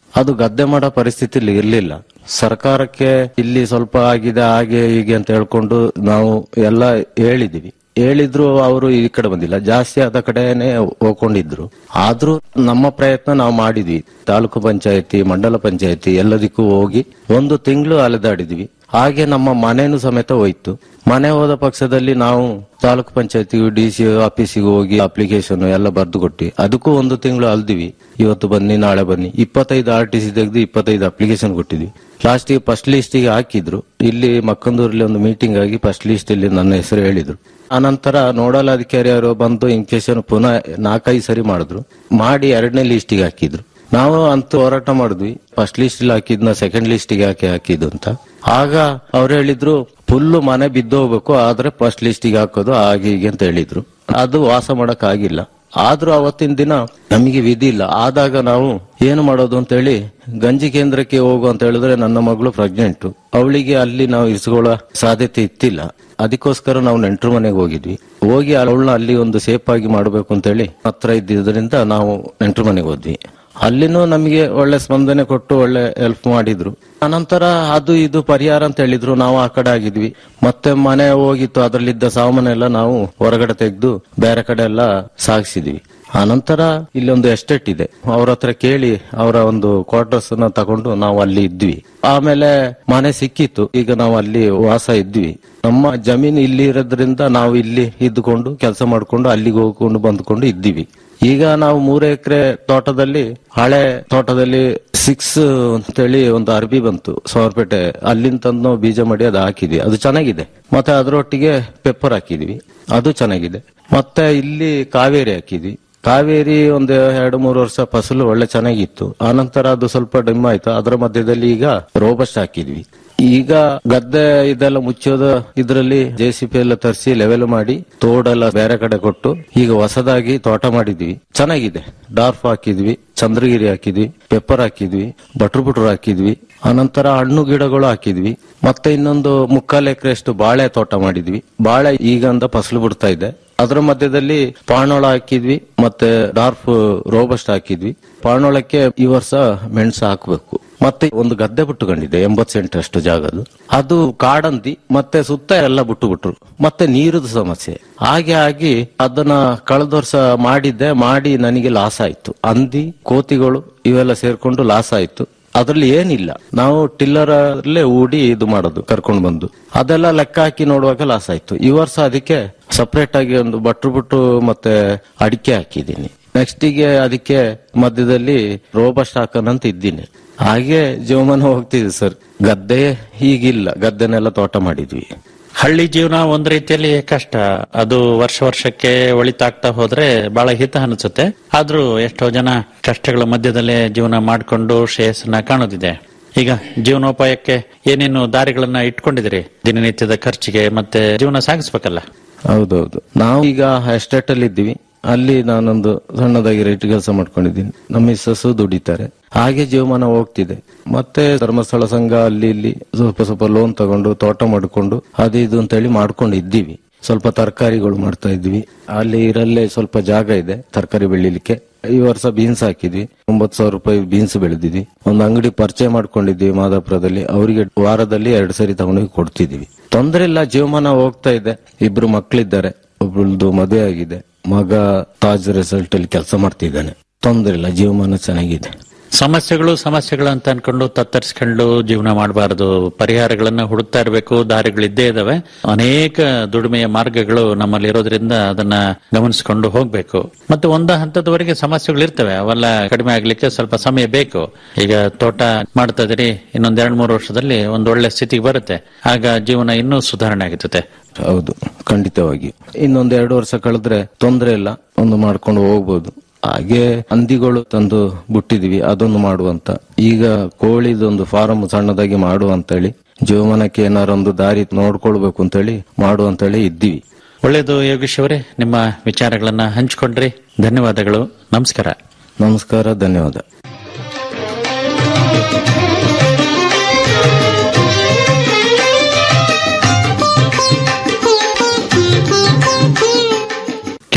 ಅದು ಗದ್ದೆ ಮಾಡೋ ಪರಿಸ್ಥಿತಿಲಿ ಇರ್ಲಿಲ್ಲ ಸರ್ಕಾರಕ್ಕೆ ಇಲ್ಲಿ ಸ್ವಲ್ಪ ಆಗಿದೆ ಹಾಗೆ ಹೀಗೆ ಅಂತ ಹೇಳ್ಕೊಂಡು ನಾವು ಎಲ್ಲ ಹೇಳಿದೀವಿ ಹೇಳಿದ್ರು ಅವರು ಈ ಕಡೆ ಬಂದಿಲ್ಲ ಜಾಸ್ತಿ ಆದ ಕಡೆನೆ ಹೋಗ್ಕೊಂಡಿದ್ರು ಆದ್ರೂ ನಮ್ಮ ಪ್ರಯತ್ನ ನಾವು ಮಾಡಿದ್ವಿ ತಾಲೂಕು ಪಂಚಾಯತಿ ಮಂಡಲ ಪಂಚಾಯತಿ ಎಲ್ಲದಕ್ಕೂ ಹೋಗಿ ಒಂದು ತಿಂಗಳು ಅಲೆದಾಡಿದ್ವಿ ಹಾಗೆ ನಮ್ಮ ಮನೇನು ಸಮೇತ ಹೋಯ್ತು ಮನೆ ಹೋದ ಪಕ್ಷದಲ್ಲಿ ನಾವು ತಾಲೂಕು ಪಂಚಾಯತಿ ಡಿ ಸಿ ಆಫೀಸಿಗೆ ಹೋಗಿ ಅಪ್ಲಿಕೇಶನ್ ಎಲ್ಲ ಬರ್ದು ಕೊಟ್ಟಿ ಅದಕ್ಕೂ ಒಂದು ತಿಂಗಳು ಅಲ್ದಿವಿ ಇವತ್ತು ಬನ್ನಿ ನಾಳೆ ಬನ್ನಿ ಇಪ್ಪತ್ತೈದು ಆರ್ ಟಿ ಸಿ ತೆಗೆದು ಇಪ್ಪತ್ತೈದು ಅಪ್ಲಿಕೇಶನ್ ಕೊಟ್ಟಿದ್ವಿ ಲಾಸ್ಟಿಗೆ ಫಸ್ಟ್ ಲಿಸ್ಟಿಗೆ ಹಾಕಿದ್ರು ಇಲ್ಲಿ ಮಕ್ಕಂದೂರಲ್ಲಿ ಒಂದು ಮೀಟಿಂಗ್ ಆಗಿ ಫಸ್ಟ್ ಲಿಸ್ಟ್ ಇಲ್ಲಿ ನನ್ನ ಹೆಸರು ಹೇಳಿದ್ರು ಆನಂತರ ನೋಡಲ್ ಅಧಿಕಾರಿ ಅವರು ಬಂದು ಇನ್ಕೇಶನ್ ಪುನಃ ನಾಲ್ಕೈದು ಸರಿ ಮಾಡಿದ್ರು ಮಾಡಿ ಎರಡನೇ ಲಿಸ್ಟಿಗೆ ಹಾಕಿದ್ರು ನಾವು ಅಂತೂ ಹೋರಾಟ ಮಾಡಿದ್ವಿ ಫಸ್ಟ್ ಲಿಸ್ಟ್ ಹಾಕಿದ್ನ ಸೆಕೆಂಡ್ ಲಿಸ್ಟಿಗೆ ಹಾಕಿ ಹಾಕಿದ್ದು ಅಂತ ಆಗ ಅವ್ರು ಹೇಳಿದ್ರು ಫುಲ್ ಮನೆ ಬಿದ್ದು ಹೋಗ್ಬೇಕು ಆದ್ರೆ ಫಸ್ಟ್ ಲಿಸ್ಟಿಗೆ ಹಾಕೋದು ಹಾಗೆ ಹೀಗೆ ಅಂತ ಹೇಳಿದ್ರು ಅದು ವಾಸ ಮಾಡಕ್ ಆಗಿಲ್ಲ ಆದ್ರೂ ಅವತ್ತಿನ ದಿನ ನಮಗೆ ವಿಧಿ ಇಲ್ಲ ಆದಾಗ ನಾವು ಏನು ಮಾಡೋದು ಅಂತ ಹೇಳಿ ಗಂಜಿ ಕೇಂದ್ರಕ್ಕೆ ಹೋಗು ಅಂತ ಹೇಳಿದ್ರೆ ನನ್ನ ಮಗಳು ಪ್ರೆಗ್ನೆಂಟ್ ಅವಳಿಗೆ ಅಲ್ಲಿ ನಾವು ಇರಿಸ್ಕೊಳ್ಳೋ ಸಾಧ್ಯತೆ ಇತ್ತಿಲ್ಲ ಅದಕ್ಕೋಸ್ಕರ ನಾವು ನೆಂಟ್ರ ಮನೆಗೆ ಹೋಗಿದ್ವಿ ಹೋಗಿ ಅವಳನ್ನ ಅಲ್ಲಿ ಒಂದು ಸೇಫ್ ಆಗಿ ಮಾಡಬೇಕು ಅಂತ ಹೇಳಿ ಹತ್ರ ಇದ್ದಿದ್ರಿಂದ ನಾವು ನೆಂಟ್ರ ಮನೆಗೆ ಹೋದ್ವಿ ಅಲ್ಲಿನೂ ನಮಗೆ ಒಳ್ಳೆ ಸ್ಪಂದನೆ ಕೊಟ್ಟು ಒಳ್ಳೆ ಹೆಲ್ಪ್ ಮಾಡಿದ್ರು ಅನಂತರ ಅದು ಇದು ಪರಿಹಾರ ಅಂತ ಹೇಳಿದ್ರು ನಾವು ಆ ಕಡೆ ಆಗಿದ್ವಿ ಮತ್ತೆ ಮನೆ ಹೋಗಿತ್ತು ಅದರಲ್ಲಿದ್ದ ಸಾಮಾನೆಲ್ಲ ನಾವು ಹೊರಗಡೆ ತೆಗೆದು ಬೇರೆ ಕಡೆ ಎಲ್ಲ ಸಾಗಿಸಿದ್ವಿ ಆನಂತರ ಇಲ್ಲಿ ಒಂದು ಎಸ್ಟೇಟ್ ಇದೆ ಅವ್ರ ಹತ್ರ ಕೇಳಿ ಅವರ ಒಂದು ಕ್ವಾರ್ಟರ್ಸ್ ನ ತಗೊಂಡು ನಾವು ಅಲ್ಲಿ ಇದ್ವಿ ಆಮೇಲೆ ಮನೆ ಸಿಕ್ಕಿತ್ತು ಈಗ ನಾವು ಅಲ್ಲಿ ವಾಸ ಇದ್ವಿ ನಮ್ಮ ಜಮೀನು ಇಲ್ಲಿ ಇರೋದ್ರಿಂದ ನಾವು ಇಲ್ಲಿ ಇದ್ದುಕೊಂಡು ಕೆಲಸ ಮಾಡ್ಕೊಂಡು ಅಲ್ಲಿಗೆ ಹೋಗ್ಕೊಂಡು ಬಂದ್ಕೊಂಡು ಇದ್ದೀವಿ ಈಗ ನಾವು ಮೂರು ಎಕರೆ ತೋಟದಲ್ಲಿ ಹಳೆ ತೋಟದಲ್ಲಿ ಸಿಕ್ಸ್ ಅಂತೇಳಿ ಒಂದು ಅರ್ಬಿ ಬಂತು ಸೋರ್ಪೇಟೆ ಅಲ್ಲಿಂದ ತಂದು ನಾವು ಬೀಜ ಮಾಡಿ ಅದು ಹಾಕಿದ್ವಿ ಅದು ಚೆನ್ನಾಗಿದೆ ಮತ್ತೆ ಅದರೊಟ್ಟಿಗೆ ಪೆಪ್ಪರ್ ಹಾಕಿದ್ವಿ ಅದು ಚೆನ್ನಾಗಿದೆ ಮತ್ತೆ ಇಲ್ಲಿ ಕಾವೇರಿ ಹಾಕಿದ್ವಿ ಕಾವೇರಿ ಒಂದು ಎರಡು ಮೂರು ವರ್ಷ ಫಸಲು ಒಳ್ಳೆ ಚೆನ್ನಾಗಿತ್ತು ಆನಂತರ ಅದು ಸ್ವಲ್ಪ ಡಿಮ್ ಆಯ್ತು ಅದರ ಮಧ್ಯದಲ್ಲಿ ಈಗ ರೋಬಸ್ಟ್ ಹಾಕಿದ್ವಿ ಈಗ ಗದ್ದೆ ಇದೆಲ್ಲ ಮುಚ್ಚೋದ ಇದರಲ್ಲಿ ಜೆ ಸಿ ಪಿ ಎಲ್ಲ ತರಿಸಿ ಲೆವೆಲ್ ಮಾಡಿ ತೋಡೆಲ್ಲ ಬೇರೆ ಕಡೆ ಕೊಟ್ಟು ಈಗ ಹೊಸದಾಗಿ ತೋಟ ಮಾಡಿದ್ವಿ ಚೆನ್ನಾಗಿದೆ ಡಾರ್ಫ್ ಹಾಕಿದ್ವಿ ಚಂದ್ರಗಿರಿ ಹಾಕಿದ್ವಿ ಪೆಪ್ಪರ್ ಹಾಕಿದ್ವಿ ಬಟ್ರು ಬುಟ್ರು ಹಾಕಿದ್ವಿ ಅನಂತರ ಹಣ್ಣು ಗಿಡಗಳು ಹಾಕಿದ್ವಿ ಮತ್ತೆ ಇನ್ನೊಂದು ಮುಕ್ಕಾಲು ಎಕರೆಷ್ಟು ಬಾಳೆ ತೋಟ ಮಾಡಿದ್ವಿ ಬಾಳೆ ಈಗಂದ ಫಸಲು ಬಿಡ್ತಾ ಇದೆ ಅದರ ಮಧ್ಯದಲ್ಲಿ ಪಾಣೋಳ ಹಾಕಿದ್ವಿ ಮತ್ತೆ ಡಾರ್ಫ್ ರೋಬಸ್ಟ್ ಹಾಕಿದ್ವಿ ಪಾಣೋಳಕ್ಕೆ ಈ ವರ್ಷ ಮೆಣಸು ಹಾಕಬೇಕು ಮತ್ತೆ ಒಂದು ಗದ್ದೆ ಬಿಟ್ಟುಕೊಂಡಿದೆ ಎಂಬತ್ ಸೆಂಟ್ ಅಷ್ಟು ಜಾಗದು ಅದು ಕಾಡಂತಿ ಮತ್ತೆ ಸುತ್ತ ಎಲ್ಲ ಬಿಟ್ಟು ಬಿಟ್ರು ಮತ್ತೆ ನೀರದ ಸಮಸ್ಯೆ ಹಾಗೆ ಆಗಿ ಅದನ್ನ ಕಳೆದ ವರ್ಷ ಮಾಡಿದ್ದೆ ಮಾಡಿ ನನಗೆ ಲಾಸ್ ಆಯ್ತು ಹಂದಿ ಕೋತಿಗಳು ಇವೆಲ್ಲ ಸೇರ್ಕೊಂಡು ಲಾಸ್ ಆಯ್ತು ಅದ್ರಲ್ಲಿ ಏನಿಲ್ಲ ನಾವು ಟಿಲ್ಲರ್ ಅಲ್ಲೇ ಹೂಡಿ ಇದು ಮಾಡೋದು ಕರ್ಕೊಂಡು ಬಂದು ಅದೆಲ್ಲ ಲೆಕ್ಕ ಹಾಕಿ ನೋಡುವಾಗ ಲಾಸ್ ಆಯ್ತು ಈ ವರ್ಷ ಅದಕ್ಕೆ ಸಪರೇಟ್ ಆಗಿ ಒಂದು ಬಟ್ರು ಬಿಟ್ಟು ಮತ್ತೆ ಅಡಿಕೆ ಹಾಕಿದ್ದೀನಿ ನೆಕ್ಸ್ಟ್ ಗೆ ಅದಕ್ಕೆ ಮಧ್ಯದಲ್ಲಿ ರೋಬಸ್ಟ್ ಹಾಕೋಣಂತ ಇದ್ದೀನಿ ಹಾಗೆ ಜೀವಮಾನ ಹೋಗ್ತಿದೆ ಸರ್ ಗದ್ದೆ ಹೀಗಿಲ್ಲ ಗದ್ದೆನೆಲ್ಲ ತೋಟ ಮಾಡಿದ್ವಿ ಹಳ್ಳಿ ಜೀವನ ಒಂದ್ ರೀತಿಯಲ್ಲಿ ಕಷ್ಟ ಅದು ವರ್ಷ ವರ್ಷಕ್ಕೆ ಒಳಿತಾಗ್ತಾ ಹೋದ್ರೆ ಬಹಳ ಹಿತ ಅನಿಸುತ್ತೆ ಆದ್ರೂ ಎಷ್ಟೋ ಜನ ಕಷ್ಟಗಳ ಮಧ್ಯದಲ್ಲೇ ಜೀವನ ಮಾಡಿಕೊಂಡು ಶ್ರೇಯಸ್ಸನ್ನ ಕಾಣೋದಿದೆ ಈಗ ಜೀವನೋಪಾಯಕ್ಕೆ ಏನೇನು ದಾರಿಗಳನ್ನ ಇಟ್ಕೊಂಡಿದಿರಿ ದಿನನಿತ್ಯದ ಖರ್ಚಿಗೆ ಮತ್ತೆ ಜೀವನ ಸಾಗಿಸ್ಬೇಕಲ್ಲ ಹೌದೌದು ನಾವು ಈಗ ಎಸ್ಟೇಟ್ ಅಲ್ಲಿ ಇದ್ದೀವಿ ಅಲ್ಲಿ ನಾನೊಂದು ಸಣ್ಣದಾಗಿ ರೇಟ್ ಕೆಲಸ ಮಾಡ್ಕೊಂಡಿದ್ದೀನಿ ನಮ್ಮ ಮಿಸ್ಸಸ್ ದುಡಿತಾರೆ ಹಾಗೆ ಜೀವಮಾನ ಹೋಗ್ತಿದೆ ಮತ್ತೆ ಧರ್ಮಸ್ಥಳ ಸಂಘ ಅಲ್ಲಿ ಇಲ್ಲಿ ಸ್ವಲ್ಪ ಸ್ವಲ್ಪ ಲೋನ್ ತಗೊಂಡು ತೋಟ ಮಾಡ್ಕೊಂಡು ಅದು ಇದು ಅಂತ ಹೇಳಿ ಮಾಡ್ಕೊಂಡು ಇದ್ದೀವಿ ಸ್ವಲ್ಪ ತರಕಾರಿಗಳು ಮಾಡ್ತಾ ಇದ್ವಿ ಅಲ್ಲಿ ಇರಲ್ಲೇ ಸ್ವಲ್ಪ ಜಾಗ ಇದೆ ತರಕಾರಿ ಬೆಳಿಲಿಕ್ಕೆ ಈ ವರ್ಷ ಬೀನ್ಸ್ ಹಾಕಿದ್ವಿ ಒಂಬತ್ತು ಸಾವಿರ ರೂಪಾಯಿ ಬೀನ್ಸ್ ಬೆಳೆದಿದ್ವಿ ಒಂದು ಅಂಗಡಿ ಪರಿಚಯ ಮಾಡ್ಕೊಂಡಿದ್ವಿ ಮಾದಾಪುರದಲ್ಲಿ ಅವರಿಗೆ ವಾರದಲ್ಲಿ ಎರಡು ಸರಿ ತಗೊಂಡೋಗಿ ಕೊಡ್ತಿದೀವಿ ತೊಂದರೆ ಇಲ್ಲ ಜೀವಮಾನ ಹೋಗ್ತಾ ಇದೆ ಇಬ್ರು ಮಕ್ಕಳಿದ್ದಾರೆ ಒಬ್ರದ್ದು ಮದುವೆ ಆಗಿದೆ ಮಗ ತಾಜ್ ರಿಸಲ್ಟ್ ಅಲ್ಲಿ ಕೆಲಸ ಮಾಡ್ತಿದ್ದಾನೆ ತೊಂದರೆ ಇಲ್ಲ ಜೀವಮಾನ ಚೆನ್ನಾಗಿದೆ ಸಮಸ್ಯೆಗಳು ಸಮಸ್ಯೆಗಳು ಅಂತ ಅನ್ಕೊಂಡು ತತ್ತರಿಸ್ಕೊಂಡು ಜೀವನ ಮಾಡಬಾರದು ಪರಿಹಾರಗಳನ್ನ ಹುಡುಕ್ತಾ ಇರಬೇಕು ದಾರಿಗಳಿದ್ದೇ ಇದಾವೆ ಅನೇಕ ದುಡಿಮೆಯ ಮಾರ್ಗಗಳು ನಮ್ಮಲ್ಲಿ ಇರೋದ್ರಿಂದ ಅದನ್ನ ಗಮನಿಸಿಕೊಂಡು ಹೋಗ್ಬೇಕು ಮತ್ತೆ ಒಂದು ಹಂತದವರೆಗೆ ಸಮಸ್ಯೆಗಳು ಇರ್ತವೆ ಅವೆಲ್ಲ ಕಡಿಮೆ ಆಗ್ಲಿಕ್ಕೆ ಸ್ವಲ್ಪ ಸಮಯ ಬೇಕು ಈಗ ತೋಟ ಮಾಡ್ತಾ ಇದೀರಿ ಇನ್ನೊಂದ್ ಎರಡ್ ಮೂರು ವರ್ಷದಲ್ಲಿ ಒಂದ್ ಒಳ್ಳೆ ಸ್ಥಿತಿಗೆ ಬರುತ್ತೆ ಆಗ ಜೀವನ ಇನ್ನೂ ಸುಧಾರಣೆ ಆಗುತ್ತದೆ ಹೌದು ಖಂಡಿತವಾಗಿ ಇನ್ನೊಂದ್ ಎರಡು ವರ್ಷ ಕಳೆದ್ರೆ ತೊಂದರೆ ಇಲ್ಲ ಒಂದು ಮಾಡ್ಕೊಂಡು ಹೋಗ್ಬೋದು ಹಾಗೆ ಹಂದಿಗಳು ತಂದು ಬಿಟ್ಟಿದ್ವಿ ಅದೊಂದು ಮಾಡುವಂತ ಈಗ ಕೋಳಿದೊಂದು ಫಾರಂ ಸಣ್ಣದಾಗಿ ಮಾಡುವಂತ ಹೇಳಿ ಜೀವಮಾನಕ್ಕೆ ಏನಾರ ಒಂದು ದಾರಿ ನೋಡ್ಕೊಳ್ಬೇಕು ಅಂತೇಳಿ ಮಾಡುವಂತೇಳಿ ಇದ್ದೀವಿ ಒಳ್ಳೇದು ಯೋಗೇಶ್ ಅವರೇ ನಿಮ್ಮ ವಿಚಾರಗಳನ್ನ ಹಂಚಿಕೊಂಡ್ರಿ ಧನ್ಯವಾದಗಳು ನಮಸ್ಕಾರ ನಮಸ್ಕಾರ ಧನ್ಯವಾದ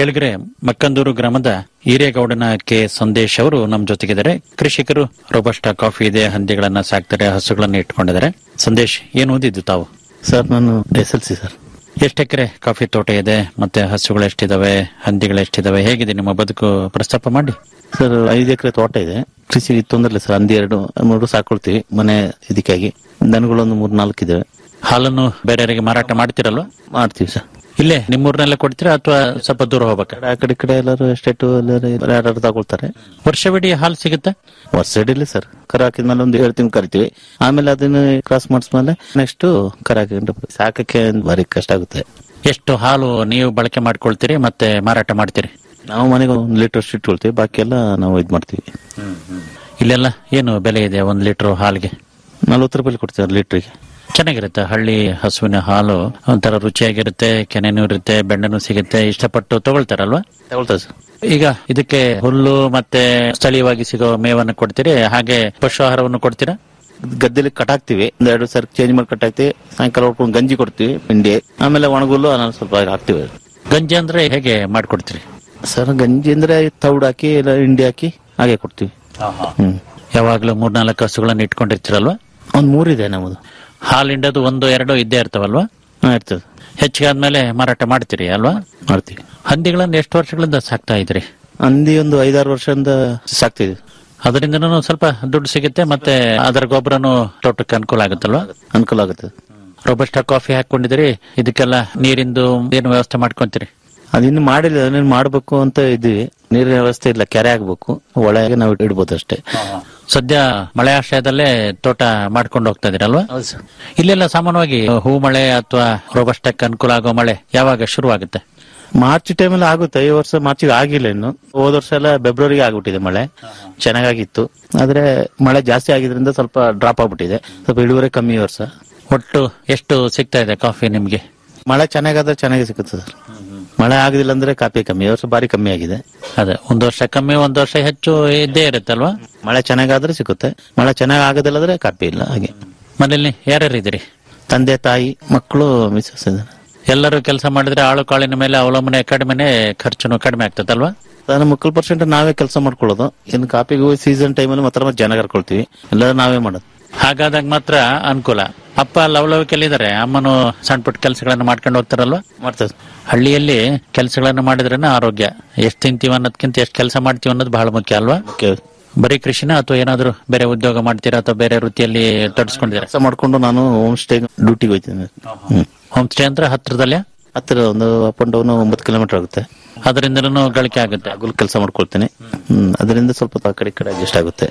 ಕೆಳಗರೆ ಮಕ್ಕಂದೂರು ಗ್ರಾಮದ ಹಿರೇಗೌಡನ ಕೆ ಸಂದೇಶ್ ಅವರು ನಮ್ಮ ಜೊತೆಗಿದ್ದಾರೆ ಕೃಷಿಕರು ರೋಬಸ್ಟ ಕಾಫಿ ಇದೆ ಹಂದಿಗಳನ್ನ ಸಾಕ್ತಾರೆ ಹಸುಗಳನ್ನ ಇಟ್ಕೊಂಡಿದ್ದಾರೆ ಸಂದೇಶ್ ಏನು ಓದಿದ್ದು ತಾವು ಸರ್ ನಾನು ಎಸ್ ಎಲ್ ಸಿ ಸರ್ ಎಷ್ಟು ಎಕರೆ ಕಾಫಿ ತೋಟ ಇದೆ ಮತ್ತೆ ಹಸುಗಳು ಎಷ್ಟಿದಾವೆ ಹಂದಿಗಳು ಎಷ್ಟಿದಾವೆ ಹೇಗಿದೆ ನಿಮ್ಮ ಬದುಕು ಪ್ರಸ್ತಾಪ ಮಾಡಿ ಸರ್ ಐದು ಎಕರೆ ತೋಟ ಇದೆ ಕೃಷಿ ತೊಂದರೆ ಇಲ್ಲ ಸರ್ ಹಂದಿ ಎರಡು ಮೂರು ಸಾಕೊಳ್ತೀವಿ ಮನೆ ಇದಕ್ಕಾಗಿ ದನಗಳೊಂದು ಮೂರ್ ನಾಲ್ಕು ಇದಾವೆ ಹಾಲನ್ನು ಬೇರೆಯವರಿಗೆ ಮಾರಾಟ ಮಾಡ್ತಿರಲ್ವಾ ಮಾಡ್ತೀವಿ ಸರ್ ಇಲ್ಲೇ ನಿಮ್ಮೂರ್ನಲ್ಲೇ ಕೊಡ್ತೀರಾ ಅಥವಾ ಸ್ವಲ್ಪ ದೂರ ಹೋಗ್ಬೇಕಾ ಆ ಕಡೆ ಈ ಕಡೆ ಎಲ್ಲರೂ ಎಸ್ಟೇಟು ಎಲ್ಲರೂ ಯಾರು ತಗೊಳ್ತಾರೆ ವರ್ಷವಿಡೀ ಹಾಲು ಸಿಗುತ್ತೆ ವರ್ಷ ಇಡಲಿ ಸರ್ ಕರ ಹಾಕಿದ್ಮೇಲೆ ಒಂದು ಏಳು ತಿಂಗಳು ಕರಿತೀವಿ ಆಮೇಲೆ ಅದನ್ನ ಕ್ರಾಸ್ ಮಾಡಿಸ್ಮೇಲೆ ನೆಕ್ಸ್ಟ್ ಕರ ಹಾಕಿಕೊಂಡು ಸಾಕಕ್ಕೆ ಭಾರಿ ಕಷ್ಟ ಆಗುತ್ತೆ ಎಷ್ಟು ಹಾಲು ನೀವು ಬಳಕೆ ಮಾಡ್ಕೊಳ್ತೀರಿ ಮತ್ತೆ ಮಾರಾಟ ಮಾಡ್ತೀರಿ ನಾವು ಮನೆಗೆ ಒಂದು ಲೀಟರ್ ಅಷ್ಟು ಇಟ್ಕೊಳ್ತೀವಿ ಬಾಕಿ ಎಲ್ಲ ನಾವು ಇದು ಮಾಡ್ತೀವಿ ಇಲ್ಲೆಲ್ಲ ಏನು ಬೆಲೆ ಇದೆ ಒಂದ್ ಲೀಟರ್ ಹಾಲಿಗೆ ನಲ್ವತ್ತು ರೂಪಾಯಿ ಕೊಡ್ತೀವಿ ಲೀಟ್ರಿಗೆ ಚೆನ್ನಾಗಿರುತ್ತೆ ಹಳ್ಳಿ ಹಸುವಿನ ಹಾಲು ಒಂಥರ ರುಚಿಯಾಗಿರುತ್ತೆ ಕೆನೆನೂ ಇರುತ್ತೆ ಬೆಣ್ಣೆನೂ ಸಿಗುತ್ತೆ ಇಷ್ಟಪಟ್ಟು ತಗೊಳ್ತಾರಲ್ವಾ ತಗೊಳ್ತಾರೆ ಸರ್ ಈಗ ಇದಕ್ಕೆ ಹುಲ್ಲು ಮತ್ತೆ ಸ್ಥಳೀಯವಾಗಿ ಸಿಗೋ ಮೇವನ್ನು ಕೊಡ್ತೀರಿ ಹಾಗೆ ಪಶು ಆಹಾರವನ್ನು ಕೊಡ್ತೀರಾ ಗದ್ದೆಲಿ ಕಟಾಕ್ತಿವಿ ಒಂದ್ ಎರಡು ಸರ್ ಚೇಂಜ್ ಮಾಡಿ ಕಟಾಕ್ತಿವಿ ಸಾಯಂಕಾಲ ಹೊಡ್ಕೊಂಡು ಗಂಜಿ ಕೊಡ್ತೀವಿ ಹಿಂಡಿ ಆಮೇಲೆ ಒಣಗುಲ್ಲು ನಾನು ಸ್ವಲ್ಪ ಹಾಕ್ತಿವಿ ಗಂಜಿ ಅಂದ್ರೆ ಹೇಗೆ ಮಾಡ್ಕೊಡ್ತೀರಿ ಸರ್ ಗಂಜಿ ಅಂದ್ರೆ ತೌಡ್ ಹಾಕಿ ಇಲ್ಲ ಹಿಂಡಿ ಹಾಕಿ ಹಾಗೆ ಕೊಡ್ತೀವಿ ಹ್ಮ್ ಯಾವಾಗ್ಲೂ ಮೂರ್ನಾಲ್ಕು ಹಸುಗಳನ್ನ ಇಟ್ಕೊಂಡಿರ್ತೀರಲ್ವಾ ಒಂದ್ ಮೂರಿದೆ ನಮ್ಮದು ಹಾಲು ಹಿಂಡೋದು ಒಂದು ಎರಡು ಇದ್ದೇ ಇರ್ತಾವಲ್ವಾ ಹಾ ಇರ್ತದೆ ಹೆಚ್ಚಿಗೆ ಆದ್ಮೇಲೆ ಮಾರಾಟ ಮಾಡ್ತೀರಿ ಅಲ್ವಾ ಮಾಡ್ತೀವಿ ಹಂದಿಗಳನ್ನ ಎಷ್ಟು ವರ್ಷಗಳಿಂದ ಸಾಕ್ತಾ ಇದ್ರಿ ಹಂದಿ ಒಂದು ಐದಾರು ವರ್ಷದಿಂದ ಸಾಕ್ತಿದ್ವಿ ಅದರಿಂದನೂ ಸ್ವಲ್ಪ ದುಡ್ಡು ಸಿಗುತ್ತೆ ಮತ್ತೆ ಅದರ ಗೊಬ್ಬರನು ತೋಟಕ್ಕೆ ಅನುಕೂಲ ಆಗುತ್ತಲ್ವಾ ಅನುಕೂಲ ಆಗುತ್ತೆ ರೋಬಸ್ಟ ಕಾಫಿ ಹಾಕೊಂಡಿದಿರಿ ಇದಕ್ಕೆಲ್ಲ ನೀರಿಂದು ಏನು ವ್ಯವಸ್ಥೆ ಮಾಡ್ಕೊಂತೀರಿ ಅದಿನ್ನು ಮಾಡಿಲ್ಲ ಅದನ್ನ ಮಾಡ್ಬೇಕು ಅಂತ ಇದ್ದೀವಿ ನೀರಿನ ವ್ಯವಸ್ಥೆ ಇಲ್ಲ ಕೆರೆ ಆಗ್ಬೇಕು ಒಳಗೆ ನಾವು ಇಡ್ಬೋದು ಅಷ್ಟೇ ಸದ್ಯ ಮಳೆ ಆಶ್ರಯದಲ್ಲೇ ತೋಟ ಮಾಡ್ಕೊಂಡು ಹೋಗ್ತಾ ಇದೀರಲ್ವಾ ಹೌದು ಸರ್ ಇಲ್ಲೆಲ್ಲ ಸಾಮಾನ್ಯವಾಗಿ ಹೂ ಮಳೆ ಅಥವಾ ರೋಬಸ್ಟಕ್ಕೆ ಅನುಕೂಲ ಆಗೋ ಮಳೆ ಯಾವಾಗ ಶುರುವಾಗುತ್ತೆ ಮಾರ್ಚ್ ಟೈಮಲ್ಲಿ ಆಗುತ್ತೆ ಈ ವರ್ಷ ಮಾರ್ಚಿಗೆ ಆಗಿಲ್ಲ ಇನ್ನು ಹೋದ ವರ್ಷ ಎಲ್ಲ ಫೆಬ್ರವರಿಗೆ ಆಗ್ಬಿಟ್ಟಿದೆ ಮಳೆ ಚೆನ್ನಾಗಿತ್ತು ಆದ್ರೆ ಮಳೆ ಜಾಸ್ತಿ ಆಗಿದ್ರಿಂದ ಸ್ವಲ್ಪ ಡ್ರಾಪ್ ಆಗ್ಬಿಟ್ಟಿದೆ ಸ್ವಲ್ಪ ಇಳುವರಿ ಕಮ್ಮಿ ಈ ವರ್ಷ ಒಟ್ಟು ಎಷ್ಟು ಸಿಗ್ತಾ ಇದೆ ಕಾಫಿ ನಿಮ್ಗೆ ಮಳೆ ಚೆನ್ನಾಗಾದ್ರೆ ಚೆನ್ನಾಗಿ ಸಿಗುತ್ತೆ ಸರ್ ಮಳೆ ಆಗುದಿಲ್ಲ ಅಂದ್ರೆ ಕಾಫಿ ಕಮ್ಮಿ ಈ ವರ್ಷ ಬಾರಿ ಕಮ್ಮಿ ಆಗಿದೆ ಅದೇ ಒಂದ್ ವರ್ಷ ಕಮ್ಮಿ ಒಂದ್ ವರ್ಷ ಹೆಚ್ಚು ಇದ್ದೇ ಇರುತ್ತಲ್ವಾ ಮಳೆ ಚೆನ್ನಾಗಾದ್ರೆ ಸಿಗುತ್ತೆ ಮಳೆ ಚೆನ್ನಾಗ್ ಆಗೋದಿಲ್ಲ ಅಂದ್ರೆ ಕಾಫಿ ಇಲ್ಲ ಹಾಗೆ ಮನೇಲಿ ಯಾರ್ಯಾರು ಇದ್ದೀರಿ ತಂದೆ ತಾಯಿ ಮಕ್ಕಳು ಮಿಸಸ್ ಇದ್ದಾರೆ ಎಲ್ಲರೂ ಕೆಲಸ ಮಾಡಿದ್ರೆ ಆಳು ಕಾಳಿನ ಮೇಲೆ ಅವಲಂಬನೆ ಕಡಿಮೆನೆ ಖರ್ಚುನು ಕಡಿಮೆ ಆಗ್ತದಲ್ವಾ ಅದನ್ನ ಮುಕ್ಕಲ್ ಪರ್ಸೆಂಟ್ ನಾವೇ ಕೆಲಸ ಮಾಡ್ಕೊಳ್ಳೋದು ಇನ್ನು ಕಾಪಿಗೆ ಸೀಸನ್ ಟೈಮಲ್ಲಿ ಮಾತ್ರ ಮತ್ತೆ ಜನ ಕರ್ಕೊಳ್ತೀವಿ ಎಲ್ಲ ನಾವೇ ಮಾಡೋದು ಹಾಗಾದಾಗ ಮಾತ್ರ ಅನುಕೂಲ ಅಪ್ಪ ಲವಲವಿಕೆಲ್ಲಿದ್ದಾರೆ ಅಮ್ಮನು ಸಣ್ಣ ಪುಟ್ಟ ಕೆಲಸಗಳನ್ನ ಮಾಡ್ಕೊಂಡು ಹೋಗ್ತಾರಲ್ವಾ ಮಾಡ್ತೇವೆ ಹಳ್ಳಿಯಲ್ಲಿ ಕೆಲಸಗಳನ್ನ ಮಾಡಿದ್ರೇನೆ ಆರೋಗ್ಯ ಎಷ್ಟ್ ತಿಂತೀವಿ ಅನ್ನೋದಕ್ಕಿಂತ ಎಷ್ಟು ಕೆಲಸ ಮಾಡ್ತೀವಿ ಅನ್ನೋದು ಬಹಳ ಮುಖ್ಯ ಅಲ್ವಾ ಬರೀ ಕೃಷಿನ ಅಥವಾ ಏನಾದ್ರು ಬೇರೆ ಉದ್ಯೋಗ ಮಾಡ್ತೀರಾ ಅಥವಾ ಬೇರೆ ವೃತ್ತಿಯಲ್ಲಿ ತೊಡಸ್ಕೊಂಡಿದ್ದೀರಾ ಕೆಲಸ ಮಾಡ್ಕೊಂಡು ನಾನು ಹೋಮ್ ಸ್ಟೇ ಡ್ಯೂಟಿಗೆ ಹೋಗ್ತೀನಿ ಹ್ಮ್ ಹೋಮ್ ಸ್ಟೇ ಅಂದ್ರೆ ಹತ್ರದಲ್ಲೇ ಹತ್ತಿರ ಒಂದು ಅಪ್ ಅಂಡ್ ಡೌನ್ ಒಂಬತ್ತು ಕಿಲೋಮೀಟರ್ ಆಗುತ್ತೆ ಅದರಿಂದನೂ ಗಳಿಕೆ ಆಗುತ್ತೆ ಹಗಲು ಕೆಲಸ ಮಾಡ್ಕೊಳ್ತೇನೆ ಹ್ಮ್ ಅದರಿಂದ ಸ್ವಲ್ಪ ಆ ಕಡೆ ಈ ಕಡೆ ಅಡ್ಜಸ್ಟ್ ಆಗುತ್ತೆ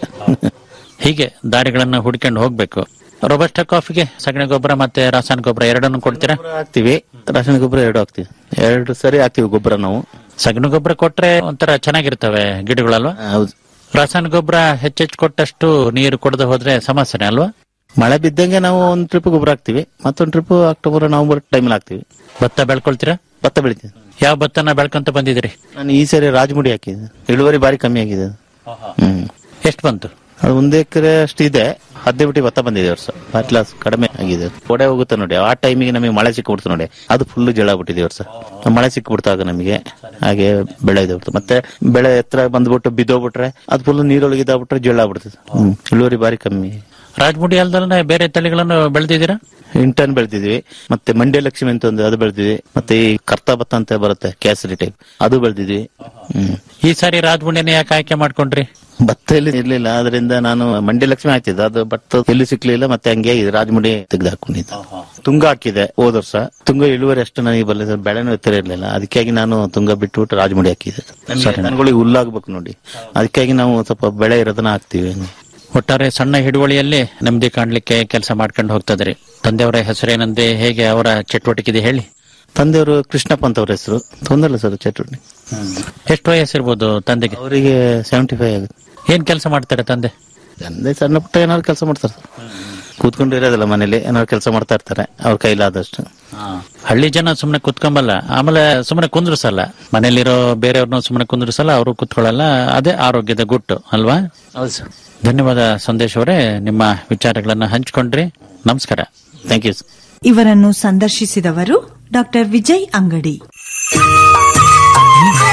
ಹೀಗೆ ದಾರಿಗಳನ್ನ ಹುಡ್ಕೊಂಡು ಹೋಗ್ಬೇಕು ರೋಬಸ್ಟ ಕಾಫಿಗೆ ಸಗಣಿ ಗೊಬ್ಬರ ಮತ್ತೆ ರಾಸಾಯನಿಕ ಗೊಬ್ಬರ ಎರಡನ್ನು ಕೊಡ್ತೀರಾ ಗೊಬ್ಬರ ಹಾಕ್ತಿವಿ ರಾಸಾಯನಿಕ ಗೊಬ್ಬರ ಎರಡು ಹಾಕ್ತಿವಿ ಎರಡು ಸರಿ ಹಾಕ್ತಿವಿ ಗೊಬ್ಬರ ನಾವು ಸಗಣಿ ಗೊಬ್ಬರ ಕೊಟ್ರೆ ಒಂಥರ ಚೆನ್ನಾಗಿರ್ತವೆ ಗಿಡಗಳಲ್ವಾ ಆ, ಹೌದು ರಾಸಾಯನಿಕ ಗೊಬ್ಬರ ಹೆಚ್ಚೆಚ್ಚು ಕೊಟ್ಟಷ್ಟು ನೀರು ಕೊಡದೆ ಹೋದ್ರೆ ಸಮಸ್ಯೆನೆ ಅಲ್ವಾ ಮಳೆ ಬಿದ್ದಂಗೆ ನಾವು ಒಂದ್ ಟ್ರಿಪ್ ಗೊಬ್ಬರ ಹಾಕ್ತಿವಿ ಮತ್ತೊಂದ್ ಟ್ರಿಪ್ ಅಕ್ಟೋಬರ್ ನವೆಂಬರ್ ಟೈಮಲ್ಲಿ ಹಾಕ್ತಿವಿ ಭತ್ತ ಬೆಳ್ಕೊಳ್ತೀರಾ ಭತ್ತ ಬೆಳಿತೀವಿ ಯಾವ ಭತ್ತನ ಬೆಳ್ಕೊಂತ ಬಂದಿದ್ದೀರಿ ನಾನು ಈ ಸರಿ ರಾಜಮುಡಿ ಹಾಕಿದ್ದೆ ಇಳುವರಿ ಬಾರಿ ಕಮ್ಮಿ ಆಗಿದೆ ಅದು. ಹ್ಮ್ ಎಷ್ಟು ಬಂತು ಅದು ಒಂದ್ ಎಕರೆ ಅಷ್ಟು ಇದೆ ಹದಿನೈದು ಬಿಟ್ಟು ಭತ್ತ ಬಂದಿದೆ ಈ ವರ್ಷ ಅಟ್ಲಾಸ್ ಕಡಿಮೆ ಆಗಿದೆ ಕೊಡೆ ಹೋಗುತ್ತೆ ನೋಡಿ ಆ ಟೈಮಿಗೆ ನಮಗೆ ಮಳೆ ಸಿಕ್ಬಿಡ್ತು ನೋಡಿ ಅದು ಫುಲ್ ಜಳ ಬಿಟ್ಟಿದೆ ಈ ವರ್ಷ ಮಳೆ ಸಿಕ್ಬಿಡ್ತಾಗ ನಮಗೆ ಹಾಗೆ ಬೆಳೆ ಇದೆ ಮತ್ತೆ ಬೆಳೆ ಎತ್ತರ ಬಂದ್ಬಿಟ್ಟು ಬಿದ್ದೋಗ್ಬಿಟ್ರೆ ಅದು ಫುಲ್ ನೀರೊಳಗೆ ಇದಾಗ್ಬಿಟ್ರೆ ಜಳ ಬಿಡ್ತದೆ ಹ್ಮ್ ಇಳುವರಿ ಬಾರಿ ಕಮ್ಮಿ ರಾಜಮುಡಿ ಅಲ್ದಲ್ಲೇ ಬೇರೆ ತಳಿಗಳನ್ನು ಬೆಳೆದಿದ್ದೀರಾ ಇಂಟರ್ನ್ ಬೆಳೆದಿದ್ವಿ ಮತ್ತೆ ಮಂಡ್ಯ ಲಕ್ಷ್ಮಿ ಅಂತ ಒಂದು ಅದು ಬೆಳೆದಿದ್ವಿ ಮತ್ತೆ ಈ ಕರ್ತಾ ಭತ್ತ ಅಂತ ಬರುತ್ತೆ ಕೇಸರಿ ಟೈಪ್ ಅದು ಬೆಳೆದಿದ್ವಿ ಹ್ಮ್ ಈ ಸಾರಿ ರಾಜಮುಂಡಿನ ಯಾಕೆ ಆಯ್ಕೆ ಮಾಡ್ಕೊಂಡ್ರಿ ಭತ್ತ ಎಲ್ಲಿ ಇರ್ಲಿಲ್ಲ ಅದರಿಂದ ನಾನು ಮಂಡ್ಯ ಲಕ್ಷ್ಮಿ ಹಾಕಿದ್ದೆ ಅದು ಭತ್ತ ಎಲ್ಲಿ ಸಿಕ್ಲಿಲ್ಲ ಮತ್ತೆ ಹಂಗೆ ಇದು ರಾಜಮುಡಿ ತೆಗೆದು ಹಾಕೊಂಡಿದ್ದೆ ತುಂಗ ಹಾಕಿದೆ ಹೋದ ವರ್ಷ ತುಂಗ ಇಳುವರಿ ಅಷ್ಟು ನನಗೆ ಬರಲಿಲ್ಲ ಬೆಳೆನೂ ಎತ್ತರ ಇರ್ಲಿಲ್ಲ ಅದಕ್ಕಾಗಿ ನಾನು ತುಂಗ ಬಿಟ್ಬಿಟ್ಟು ರಾಜಮುಡಿ ಹಾಕಿದ್ದೆ ದನಗಳಿಗೆ ಹುಲ್ಲಾಗ್ಬೇಕು ನೋಡಿ ಅದಕ್ಕಾಗಿ ನಾವು ಸ್ವಲ್ಪ ಬೆಳೆ ಇರೋದನ್ನ ಹಾಕ್ತಿವಿ ಒಟ್ಟಾರೆ ಸಣ್ಣ ಹಿಡುವಳಿಯಲ್ಲಿ ನೆಮ್ಮದಿ ಕಾಣ್ಲಿಕ್ಕೆ ಕೆಲಸ ಮಾಡ್ಕೊಂಡು ಹೋಗ್ತದ್ರಿ ತಂದೆಯವರ ಹೆಸರೇನಂದೆ ಹೇಗೆ ಅವರ ಚಟುವಟಿಕೆ ಇದೆ ಹೇಳಿ ತಂದೆಯವರು ಕೃಷ್ಣಪ್ಪ ಅಂತ ಅವ್ರ ಹೆಸರು ತೊಂದರಲ್ಲ ಸರ್ ಚಟುವಟಿಕೆ ಎಷ್ಟು ವಯಸ್ಸಿರ್ಬೋದು ತಂದೆಗೆ ಅವರಿಗೆ ಸೆವೆಂಟಿ ಫೈವ್ ಆಗುತ್ತೆ ಏನ್ ಕೆಲಸ ಮಾಡ್ತಾರೆ ತಂದೆ ತಂದೆ ಸಣ್ಣ ಪುಟ್ಟ ಏನಾದ್ರು ಕೆಲಸ ಮಾಡ್ತಾರೆ ಕೂತ್ಕೊಂಡು ಇರೋದಿಲ್ಲ ಮನೇಲಿ ಏನಾದ್ರು ಕೆಲಸ ಮಾಡ್ತಾ ಇರ್ತಾರೆ ಅವ್ರ ಕೈಲಾದಷ್ಟು ಹಳ್ಳಿ ಜನ ಸುಮ್ನೆ ಕುತ್ಕೊಂಬಲ್ಲ ಆಮೇಲೆ ಸುಮ್ನೆ ಕುಂದ್ರಸಲ್ಲ ಮನೇಲಿರೋ ಬೇರೆಯವ್ರನ್ನ ಸುಮ್ನೆ ಕುಂದ್ರಸಲ್ಲ ಅವರು ಕುತ್ಕೊಳ್ಳಲ್ಲ ಅದೇ ಆರೋಗ್ಯದ ಗುಟ್ಟು ಅಲ್ವಾ ಹೌದು ಸರ್ ಧನ್ಯವಾದ ಸಂದೇಶ್ ಅವರೇ ನಿಮ್ಮ ವಿಚಾರಗಳನ್ನ ಹಂಚ್ಕೊಂಡ್ರಿ ನಮಸ್ಕಾರ ಥ್ಯಾಂಕ್ ಯು ಇವರನ್ನು ಸಂದರ್ಶಿಸಿದವರು ಡಾಕ್ಟರ್ ವಿಜಯ್ ಅಂಗಡಿ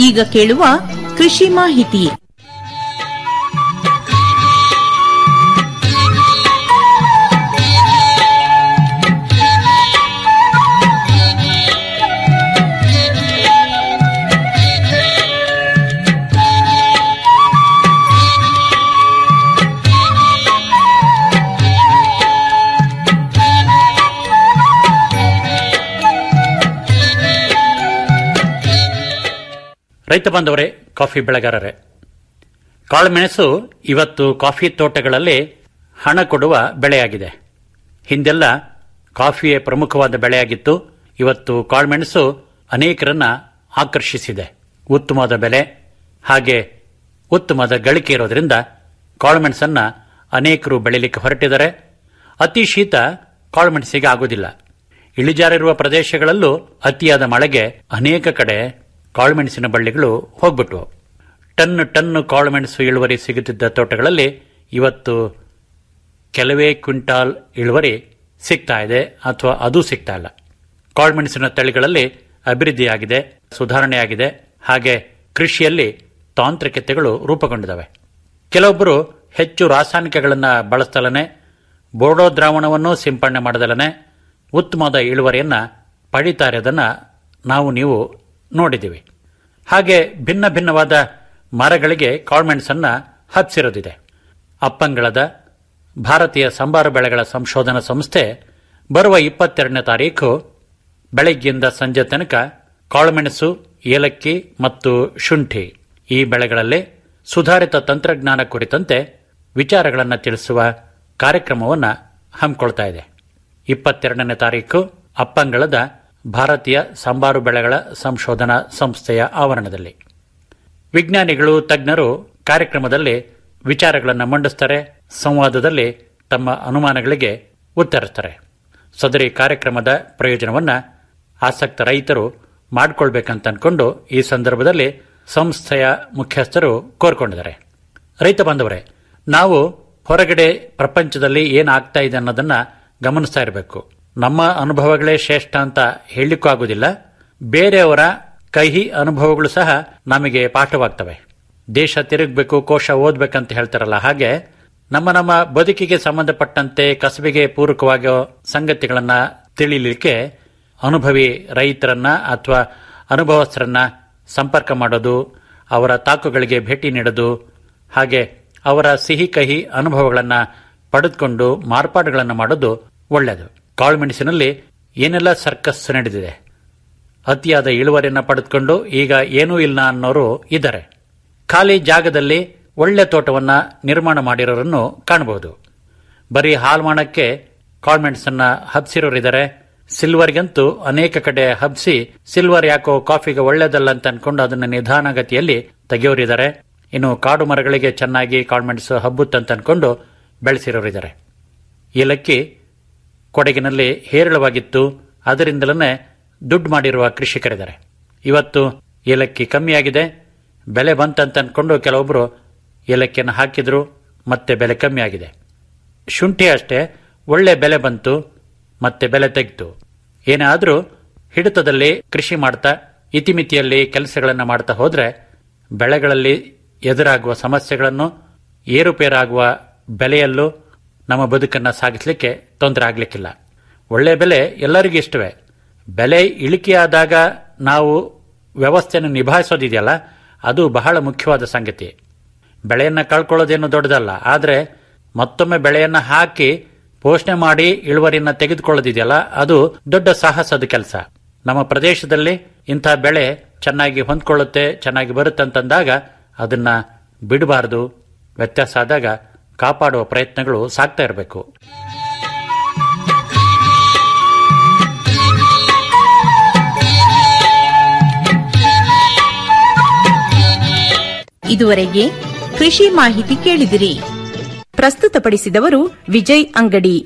ಈಗ ಕೇಳುವ ಕೃಷಿ ಮಾಹಿತಿ ರೈತ ಬಾಂಧವರೇ ಕಾಫಿ ಬೆಳೆಗಾರರೇ ಕಾಳುಮೆಣಸು ಇವತ್ತು ಕಾಫಿ ತೋಟಗಳಲ್ಲಿ ಹಣ ಕೊಡುವ ಬೆಳೆಯಾಗಿದೆ ಹಿಂದೆಲ್ಲ ಕಾಫಿಯೇ ಪ್ರಮುಖವಾದ ಬೆಳೆಯಾಗಿತ್ತು ಇವತ್ತು ಕಾಳುಮೆಣಸು ಅನೇಕರನ್ನ ಆಕರ್ಷಿಸಿದೆ ಉತ್ತಮವಾದ ಬೆಲೆ ಹಾಗೆ ಉತ್ತಮವಾದ ಗಳಿಕೆ ಇರೋದ್ರಿಂದ ಕಾಳುಮೆಣಸನ್ನ ಅನೇಕರು ಬೆಳಿಲಿಕ್ಕೆ ಹೊರಟಿದ್ದಾರೆ ಅತಿ ಶೀತ ಕಾಳುಮೆಣಸಿಗೆ ಆಗೋದಿಲ್ಲ ಇಳಿಜಾರಿರುವ ಪ್ರದೇಶಗಳಲ್ಲೂ ಅತಿಯಾದ ಮಳೆಗೆ ಅನೇಕ ಕಡೆ ಕಾಳುಮೆಣಸಿನ ಬಳ್ಳಿಗಳು ಹೋಗ್ಬಿಟ್ವು ಟನ್ ಟನ್ ಕಾಳುಮೆಣಸು ಇಳುವರಿ ಸಿಗುತ್ತಿದ್ದ ತೋಟಗಳಲ್ಲಿ ಇವತ್ತು ಕೆಲವೇ ಕ್ವಿಂಟಾಲ್ ಇಳುವರಿ ಸಿಗ್ತಾ ಇದೆ ಅಥವಾ ಅದು ಸಿಗ್ತಾ ಇಲ್ಲ ಕಾಳುಮೆಣಸಿನ ತಳಿಗಳಲ್ಲಿ ಅಭಿವೃದ್ಧಿಯಾಗಿದೆ ಸುಧಾರಣೆಯಾಗಿದೆ ಹಾಗೆ ಕೃಷಿಯಲ್ಲಿ ತಾಂತ್ರಿಕತೆಗಳು ರೂಪುಗೊಂಡಿದ್ದಾವೆ ಕೆಲವೊಬ್ಬರು ಹೆಚ್ಚು ರಾಸಾಯನಿಕಗಳನ್ನು ಬಳಸ್ತಲನೆ ಬೋಡೋ ದ್ರಾವಣವನ್ನು ಸಿಂಪಡಣೆ ಮಾಡದಲನೆ ಉತ್ತಮವಾದ ಇಳುವರಿಯನ್ನ ಪಡಿತಾ ಇರೋದನ್ನ ನಾವು ನೀವು ನೋಡಿದ್ದೀವಿ ಹಾಗೆ ಭಿನ್ನ ಭಿನ್ನವಾದ ಮರಗಳಿಗೆ ಕಾಳ್ಮೆಣಸನ್ನ ಹಬ್ಸಿರೋದಿದೆ ಅಪ್ಪಂಗಳದ ಭಾರತೀಯ ಸಂಬಾರ ಬೆಳೆಗಳ ಸಂಶೋಧನಾ ಸಂಸ್ಥೆ ಬರುವ ಇಪ್ಪತ್ತೆರಡನೇ ತಾರೀಕು ಬೆಳಗ್ಗೆಯಿಂದ ಸಂಜೆ ತನಕ ಕಾಳುಮೆಣಸು ಏಲಕ್ಕಿ ಮತ್ತು ಶುಂಠಿ ಈ ಬೆಳೆಗಳಲ್ಲಿ ಸುಧಾರಿತ ತಂತ್ರಜ್ಞಾನ ಕುರಿತಂತೆ ವಿಚಾರಗಳನ್ನು ತಿಳಿಸುವ ಕಾರ್ಯಕ್ರಮವನ್ನು ಹಮ್ಮಿಕೊಳ್ತಾ ಇದೆ ಇಪ್ಪತ್ತೆರಡನೇ ತಾರೀಕು ಅಪ್ಪಂಗಳದ ಭಾರತೀಯ ಸಂಬಾರು ಬೆಳೆಗಳ ಸಂಶೋಧನಾ ಸಂಸ್ಥೆಯ ಆವರಣದಲ್ಲಿ ವಿಜ್ಞಾನಿಗಳು ತಜ್ಞರು ಕಾರ್ಯಕ್ರಮದಲ್ಲಿ ವಿಚಾರಗಳನ್ನು ಮಂಡಿಸ್ತಾರೆ ಸಂವಾದದಲ್ಲಿ ತಮ್ಮ ಅನುಮಾನಗಳಿಗೆ ಉತ್ತರಿಸ್ತಾರೆ ಸದರಿ ಕಾರ್ಯಕ್ರಮದ ಪ್ರಯೋಜನವನ್ನ ಆಸಕ್ತ ರೈತರು ಮಾಡಿಕೊಳ್ಬೇಕಂತ ಅನ್ಕೊಂಡು ಈ ಸಂದರ್ಭದಲ್ಲಿ ಸಂಸ್ಥೆಯ ಮುಖ್ಯಸ್ಥರು ಕೋರ್ಕೊಂಡಿದ್ದಾರೆ ರೈತ ಬಾಂಧವರೇ ನಾವು ಹೊರಗಡೆ ಪ್ರಪಂಚದಲ್ಲಿ ಏನಾಗ್ತಾ ಇದೆ ಅನ್ನೋದನ್ನ ಗಮನಿಸ್ತಾ ಇರಬೇಕು ನಮ್ಮ ಅನುಭವಗಳೇ ಶ್ರೇಷ್ಠ ಅಂತ ಹೇಳಲಿಕ್ಕೂ ಆಗುದಿಲ್ಲ ಬೇರೆಯವರ ಕಹಿ ಅನುಭವಗಳು ಸಹ ನಮಗೆ ಪಾಠವಾಗ್ತವೆ ದೇಶ ತಿರುಗಬೇಕು ಕೋಶ ಓದ್ಬೇಕಂತ ಹೇಳ್ತಾರಲ್ಲ ಹಾಗೆ ನಮ್ಮ ನಮ್ಮ ಬದುಕಿಗೆ ಸಂಬಂಧಪಟ್ಟಂತೆ ಕಸಬಿಗೆ ಪೂರಕವಾಗೋ ಸಂಗತಿಗಳನ್ನ ತಿಳಿಲಿಕ್ಕೆ ಅನುಭವಿ ರೈತರನ್ನ ಅಥವಾ ಅನುಭವಸ್ಥರನ್ನ ಸಂಪರ್ಕ ಮಾಡೋದು ಅವರ ತಾಕುಗಳಿಗೆ ಭೇಟಿ ನೀಡೋದು ಹಾಗೆ ಅವರ ಸಿಹಿ ಕಹಿ ಅನುಭವಗಳನ್ನ ಪಡೆದುಕೊಂಡು ಮಾರ್ಪಾಡುಗಳನ್ನು ಮಾಡೋದು ಒಳ್ಳೆಯದು ಕಾಳುಮೆಣಸಿನಲ್ಲಿ ಏನೆಲ್ಲ ಸರ್ಕಸ್ ನಡೆದಿದೆ ಅತಿಯಾದ ಇಳುವರಿಯನ್ನು ಪಡೆದುಕೊಂಡು ಈಗ ಏನೂ ಇಲ್ಲ ಅನ್ನೋರು ಇದ್ದಾರೆ ಖಾಲಿ ಜಾಗದಲ್ಲಿ ಒಳ್ಳೆ ತೋಟವನ್ನ ನಿರ್ಮಾಣ ಮಾಡಿರೋರನ್ನು ಕಾಣಬಹುದು ಬರೀ ಹಾಲ್ಮಾಣಕ್ಕೆ ಕಾಳ್ಮೆಂಟ್ಸನ್ನ ಹಬ್ಸಿರೋರಿದ್ದಾರೆ ಸಿಲ್ವರ್ಗಂತೂ ಅನೇಕ ಕಡೆ ಹಬ್ಸಿ ಸಿಲ್ವರ್ ಯಾಕೋ ಕಾಫಿಗೆ ಒಳ್ಳೇದಲ್ಲ ಅಂತ ಅನ್ಕೊಂಡು ಅದನ್ನ ನಿಧಾನಗತಿಯಲ್ಲಿ ತೆಗೆಯೋರಿದ್ದಾರೆ ಇನ್ನು ಕಾಡು ಮರಗಳಿಗೆ ಚೆನ್ನಾಗಿ ಕಾಳ್ಮೆಂಟ್ಸ್ ಹಬ್ಬುತ್ತಂತ ಅನ್ಕೊಂಡು ಬೆಳೆಸಿರೋರಿದ್ದಾರೆ ಏಲಕ್ಕಿ ಕೊಡಗಿನಲ್ಲಿ ಹೇರಳವಾಗಿತ್ತು ಅದರಿಂದಲೇ ದುಡ್ಡು ಮಾಡಿರುವ ಕೃಷಿಕರಿದ್ದಾರೆ ಇವತ್ತು ಏಲಕ್ಕಿ ಕಮ್ಮಿಯಾಗಿದೆ ಬೆಲೆ ಬಂತಂತ ಅನ್ಕೊಂಡು ಕೆಲವೊಬ್ಬರು ಏಲಕ್ಕಿಯನ್ನು ಹಾಕಿದ್ರು ಮತ್ತೆ ಬೆಲೆ ಕಮ್ಮಿ ಆಗಿದೆ ಶುಂಠಿ ಅಷ್ಟೇ ಒಳ್ಳೆ ಬೆಲೆ ಬಂತು ಮತ್ತೆ ಬೆಲೆ ತೆಗೆತು ಏನೇ ಆದರೂ ಹಿಡಿತದಲ್ಲಿ ಕೃಷಿ ಮಾಡ್ತಾ ಇತಿಮಿತಿಯಲ್ಲಿ ಕೆಲಸಗಳನ್ನು ಮಾಡ್ತಾ ಹೋದ್ರೆ ಬೆಳೆಗಳಲ್ಲಿ ಎದುರಾಗುವ ಸಮಸ್ಯೆಗಳನ್ನು ಏರುಪೇರಾಗುವ ಬೆಲೆಯಲ್ಲೂ ನಮ್ಮ ಬದುಕನ್ನು ಸಾಗಿಸಲಿಕ್ಕೆ ತೊಂದರೆ ಆಗಲಿಕ್ಕಿಲ್ಲ ಒಳ್ಳೆ ಬೆಲೆ ಎಲ್ಲರಿಗೂ ಇಷ್ಟವೇ ಬೆಲೆ ಇಳಿಕೆಯಾದಾಗ ನಾವು ವ್ಯವಸ್ಥೆಯನ್ನು ನಿಭಾಯಿಸೋದಿದೆಯಲ್ಲ ಅದು ಬಹಳ ಮುಖ್ಯವಾದ ಸಂಗತಿ ಬೆಳೆಯನ್ನು ಕಳ್ಕೊಳ್ಳೋದೇನು ದೊಡ್ಡದಲ್ಲ ಆದರೆ ಮತ್ತೊಮ್ಮೆ ಬೆಳೆಯನ್ನು ಹಾಕಿ ಪೋಷಣೆ ಮಾಡಿ ಇಳುವರಿಯನ್ನು ತೆಗೆದುಕೊಳ್ಳೋದಿದೆಯಲ್ಲ ಅದು ದೊಡ್ಡ ಸಾಹಸದ ಕೆಲಸ ನಮ್ಮ ಪ್ರದೇಶದಲ್ಲಿ ಇಂಥ ಬೆಳೆ ಚೆನ್ನಾಗಿ ಹೊಂದ್ಕೊಳ್ಳುತ್ತೆ ಚೆನ್ನಾಗಿ ಬರುತ್ತೆ ಅಂತಂದಾಗ ಅದನ್ನ ಬಿಡಬಾರದು ವ್ಯತ್ಯಾಸ ಆದಾಗ ಕಾಪಾಡುವ ಪ್ರಯತ್ನಗಳು ಸಾಗ್ತಾ ಇರಬೇಕು ಇದುವರೆಗೆ ಕೃಷಿ ಮಾಹಿತಿ ಕೇಳಿದಿರಿ ಪ್ರಸ್ತುತಪಡಿಸಿದವರು ವಿಜಯ್ ಅಂಗಡಿ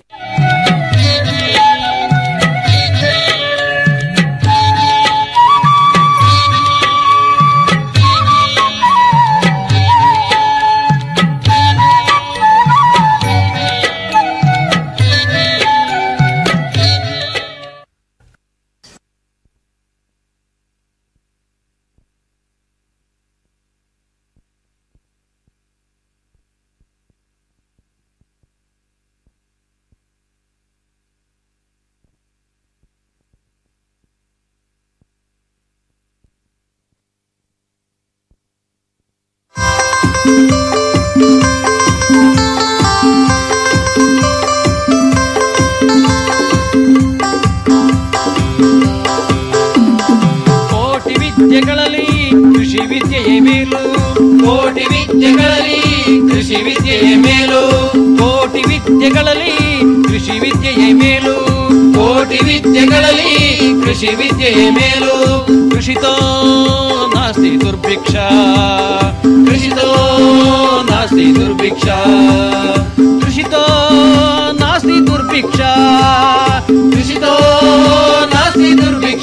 ಕೋಟಿ ವಿದ್ಯೆಗಳಲ್ಲಿ ಕೃಷಿ ವಿದ್ಯೆಯೇ ಮೇಲು ಕೋಟಿ ವಿದ್ಯೆಗಳಲ್ಲಿ ಕೃಷಿ ವಿದ್ಯೆಯೇ ಮೇಲು ಕೋಟಿ ವಿದ್ಯೆಗಳಲ್ಲಿ ಕೃಷಿ ವಿದ್ಯೆಯೇ ಮೇಲು ಕೋಟಿ ವಿದ್ಯೆಗಳಲ್ಲಿ ಕೃಷಿ ವಿದ್ಯೆಯೇ ಮೇಲು ಕೃಷಿತೋ ನಾಸ್ತಿ ದುರ್ಭಿಕ್ಷ ಕೃಷಿತೋ ನಾಸ್ತಿ ದುರ್ಭಿಕ್ಷ ಕೃಷಿತೋ ನಾಸ್ತಿ ದುರ್ಭಿಕ್ಷ ಕೃಷಿತೋ ನಾಸ್ತಿ ದುರ್ಭಿಕ್ಷ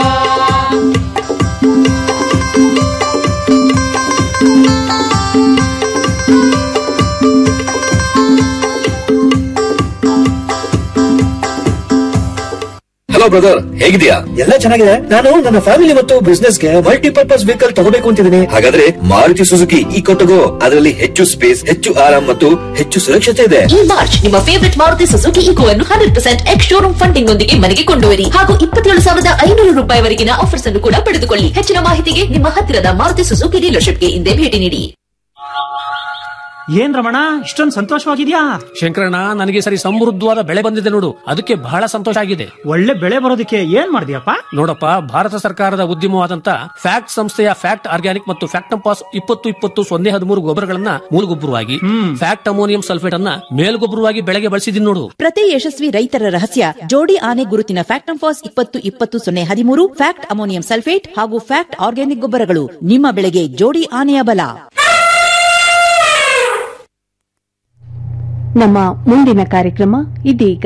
ಹಲೋ ಬ್ರದರ್ ಹೇಗಿದ್ಯಾ ಎಲ್ಲ ಚೆನ್ನಾಗಿದೆ ನಾನು ನನ್ನ ಫ್ಯಾಮಿಲಿ ಮತ್ತು ಬಿಸ್ನೆಸ್ ಗೆ ಮಲ್ಟಿಪರ್ಪಸ್ ವೆಹಿಕಲ್ ತಗೋಬೇಕು ಅಂತಿದ್ದೀನಿ ಹಾಗಾದ್ರೆ ಮಾರುತಿ ಸುಜುಕಿ ಈ ಕೊಟ್ಟಗೋ ಅದರಲ್ಲಿ ಹೆಚ್ಚು ಸ್ಪೇಸ್ ಹೆಚ್ಚು ಆರಾಮ್ ಮತ್ತು ಹೆಚ್ಚು ಸುರಕ್ಷತೆ ಇದೆ ಈ ಮಾರ್ಚ್ ನಿಮ್ಮ ಫೇವರಿಟ್ ಮಾರುತಿ ಸುಜುಕಿ ಇಕೋ ಅನ್ನು hundred percent ex showroom funding ನೊಂದಿಗೆ ಮನೆಗೆ ಕೊಂಡೊಯ್ಯಿರಿ ಹಾಗೂ ಇಪ್ಪತ್ತೇಳು ಸಾವಿರದ ಐನೂರು ರೂಪಾಯಿವರೆಗಿನ ಆಫರ್ಸ್ ಅನ್ನು ಕೂಡ ಪಡೆದುಕೊಳ್ಳಿ ಹೆಚ್ಚಿನ ಮಾಹಿತಿಗೆ ನಿಮ್ಮ ಹತ್ತಿರದ ಮಾರುತಿ ಸುಜುಕಿ ಡೀಲರ್ಶಿಪ್ಗೆ ಹಿಂದೆ ಭೇಟಿ ನೀಡಿ ಏನ್ ರಮಣ ಇಷ್ಟೊಂದು ಸಂತೋಷವಾಗಿದ್ಯಾ ಶಂಕರಣ್ಣ ನನಗೆ ಸರಿ ಸಮೃದ್ಧವಾದ ಬೆಳೆ ಬಂದಿದೆ ನೋಡು ಅದಕ್ಕೆ ಬಹಳ ಸಂತೋಷ ಆಗಿದೆ ಒಳ್ಳೆ ಬೆಳೆ ಬರೋದಕ್ಕೆ ಏನ್ ಮಾಡಿದ್ಯಪ್ಪ ನೋಡಪ್ಪ ಭಾರತ ಸರ್ಕಾರದ ಉದ್ಯಮವಾದಂತ ಫ್ಯಾಕ್ಟ್ ಸಂಸ್ಥೆಯ ಫ್ಯಾಕ್ಟ್ ಆರ್ಗ್ಯಾನಿಕ್ ಮತ್ತು ಫ್ಯಾಕ್ಟಂಪಾಸ್ ಇಪ್ಪತ್ತು ಇಪ್ಪತ್ತು ಸೊನ್ನೆ ಹದಿಮೂರು ಗೊಬ್ಬರಗಳನ್ನ ಮೂಲಗೊಬ್ಬರವಾಗಿ ಫ್ಯಾಕ್ಟ್ ಅಮೋನಿಯಂ ಸಲ್ಫೇಟ್ ಅನ್ನ ಮೇಲ್ಗೊಬ್ಬರವಾಗಿ ಬೆಳೆಗೆ ಬಳಸಿದೀನಿ ನೋಡು ಪ್ರತಿ ಯಶಸ್ವಿ ರೈತರ ರಹಸ್ಯ ಜೋಡಿ ಆನೆ ಗುರುತಿನ ಫ್ಯಾಕ್ಟಂಫಾಸ್ ಇಪ್ಪತ್ತು ಇಪ್ಪತ್ತು ಸೊನ್ನೆ ಹದಿಮೂರು ಫ್ಯಾಕ್ಟ್ ಅಮೋನಿಯಂ ಸಲ್ಫೇಟ್ ಹಾಗೂ ಫ್ಯಾಕ್ಟ್ ಆರ್ಗ್ಯಾನಿಕ್ ಗೊಬ್ಬರಗಳು ನಿಮ್ಮ ಬೆಳೆಗೆ ಜೋಡಿ ಆನೆಯ ಬಲ ನಮ್ಮ ಮುಂದಿನ ಕಾರ್ಯಕ್ರಮ ಇದೀಗ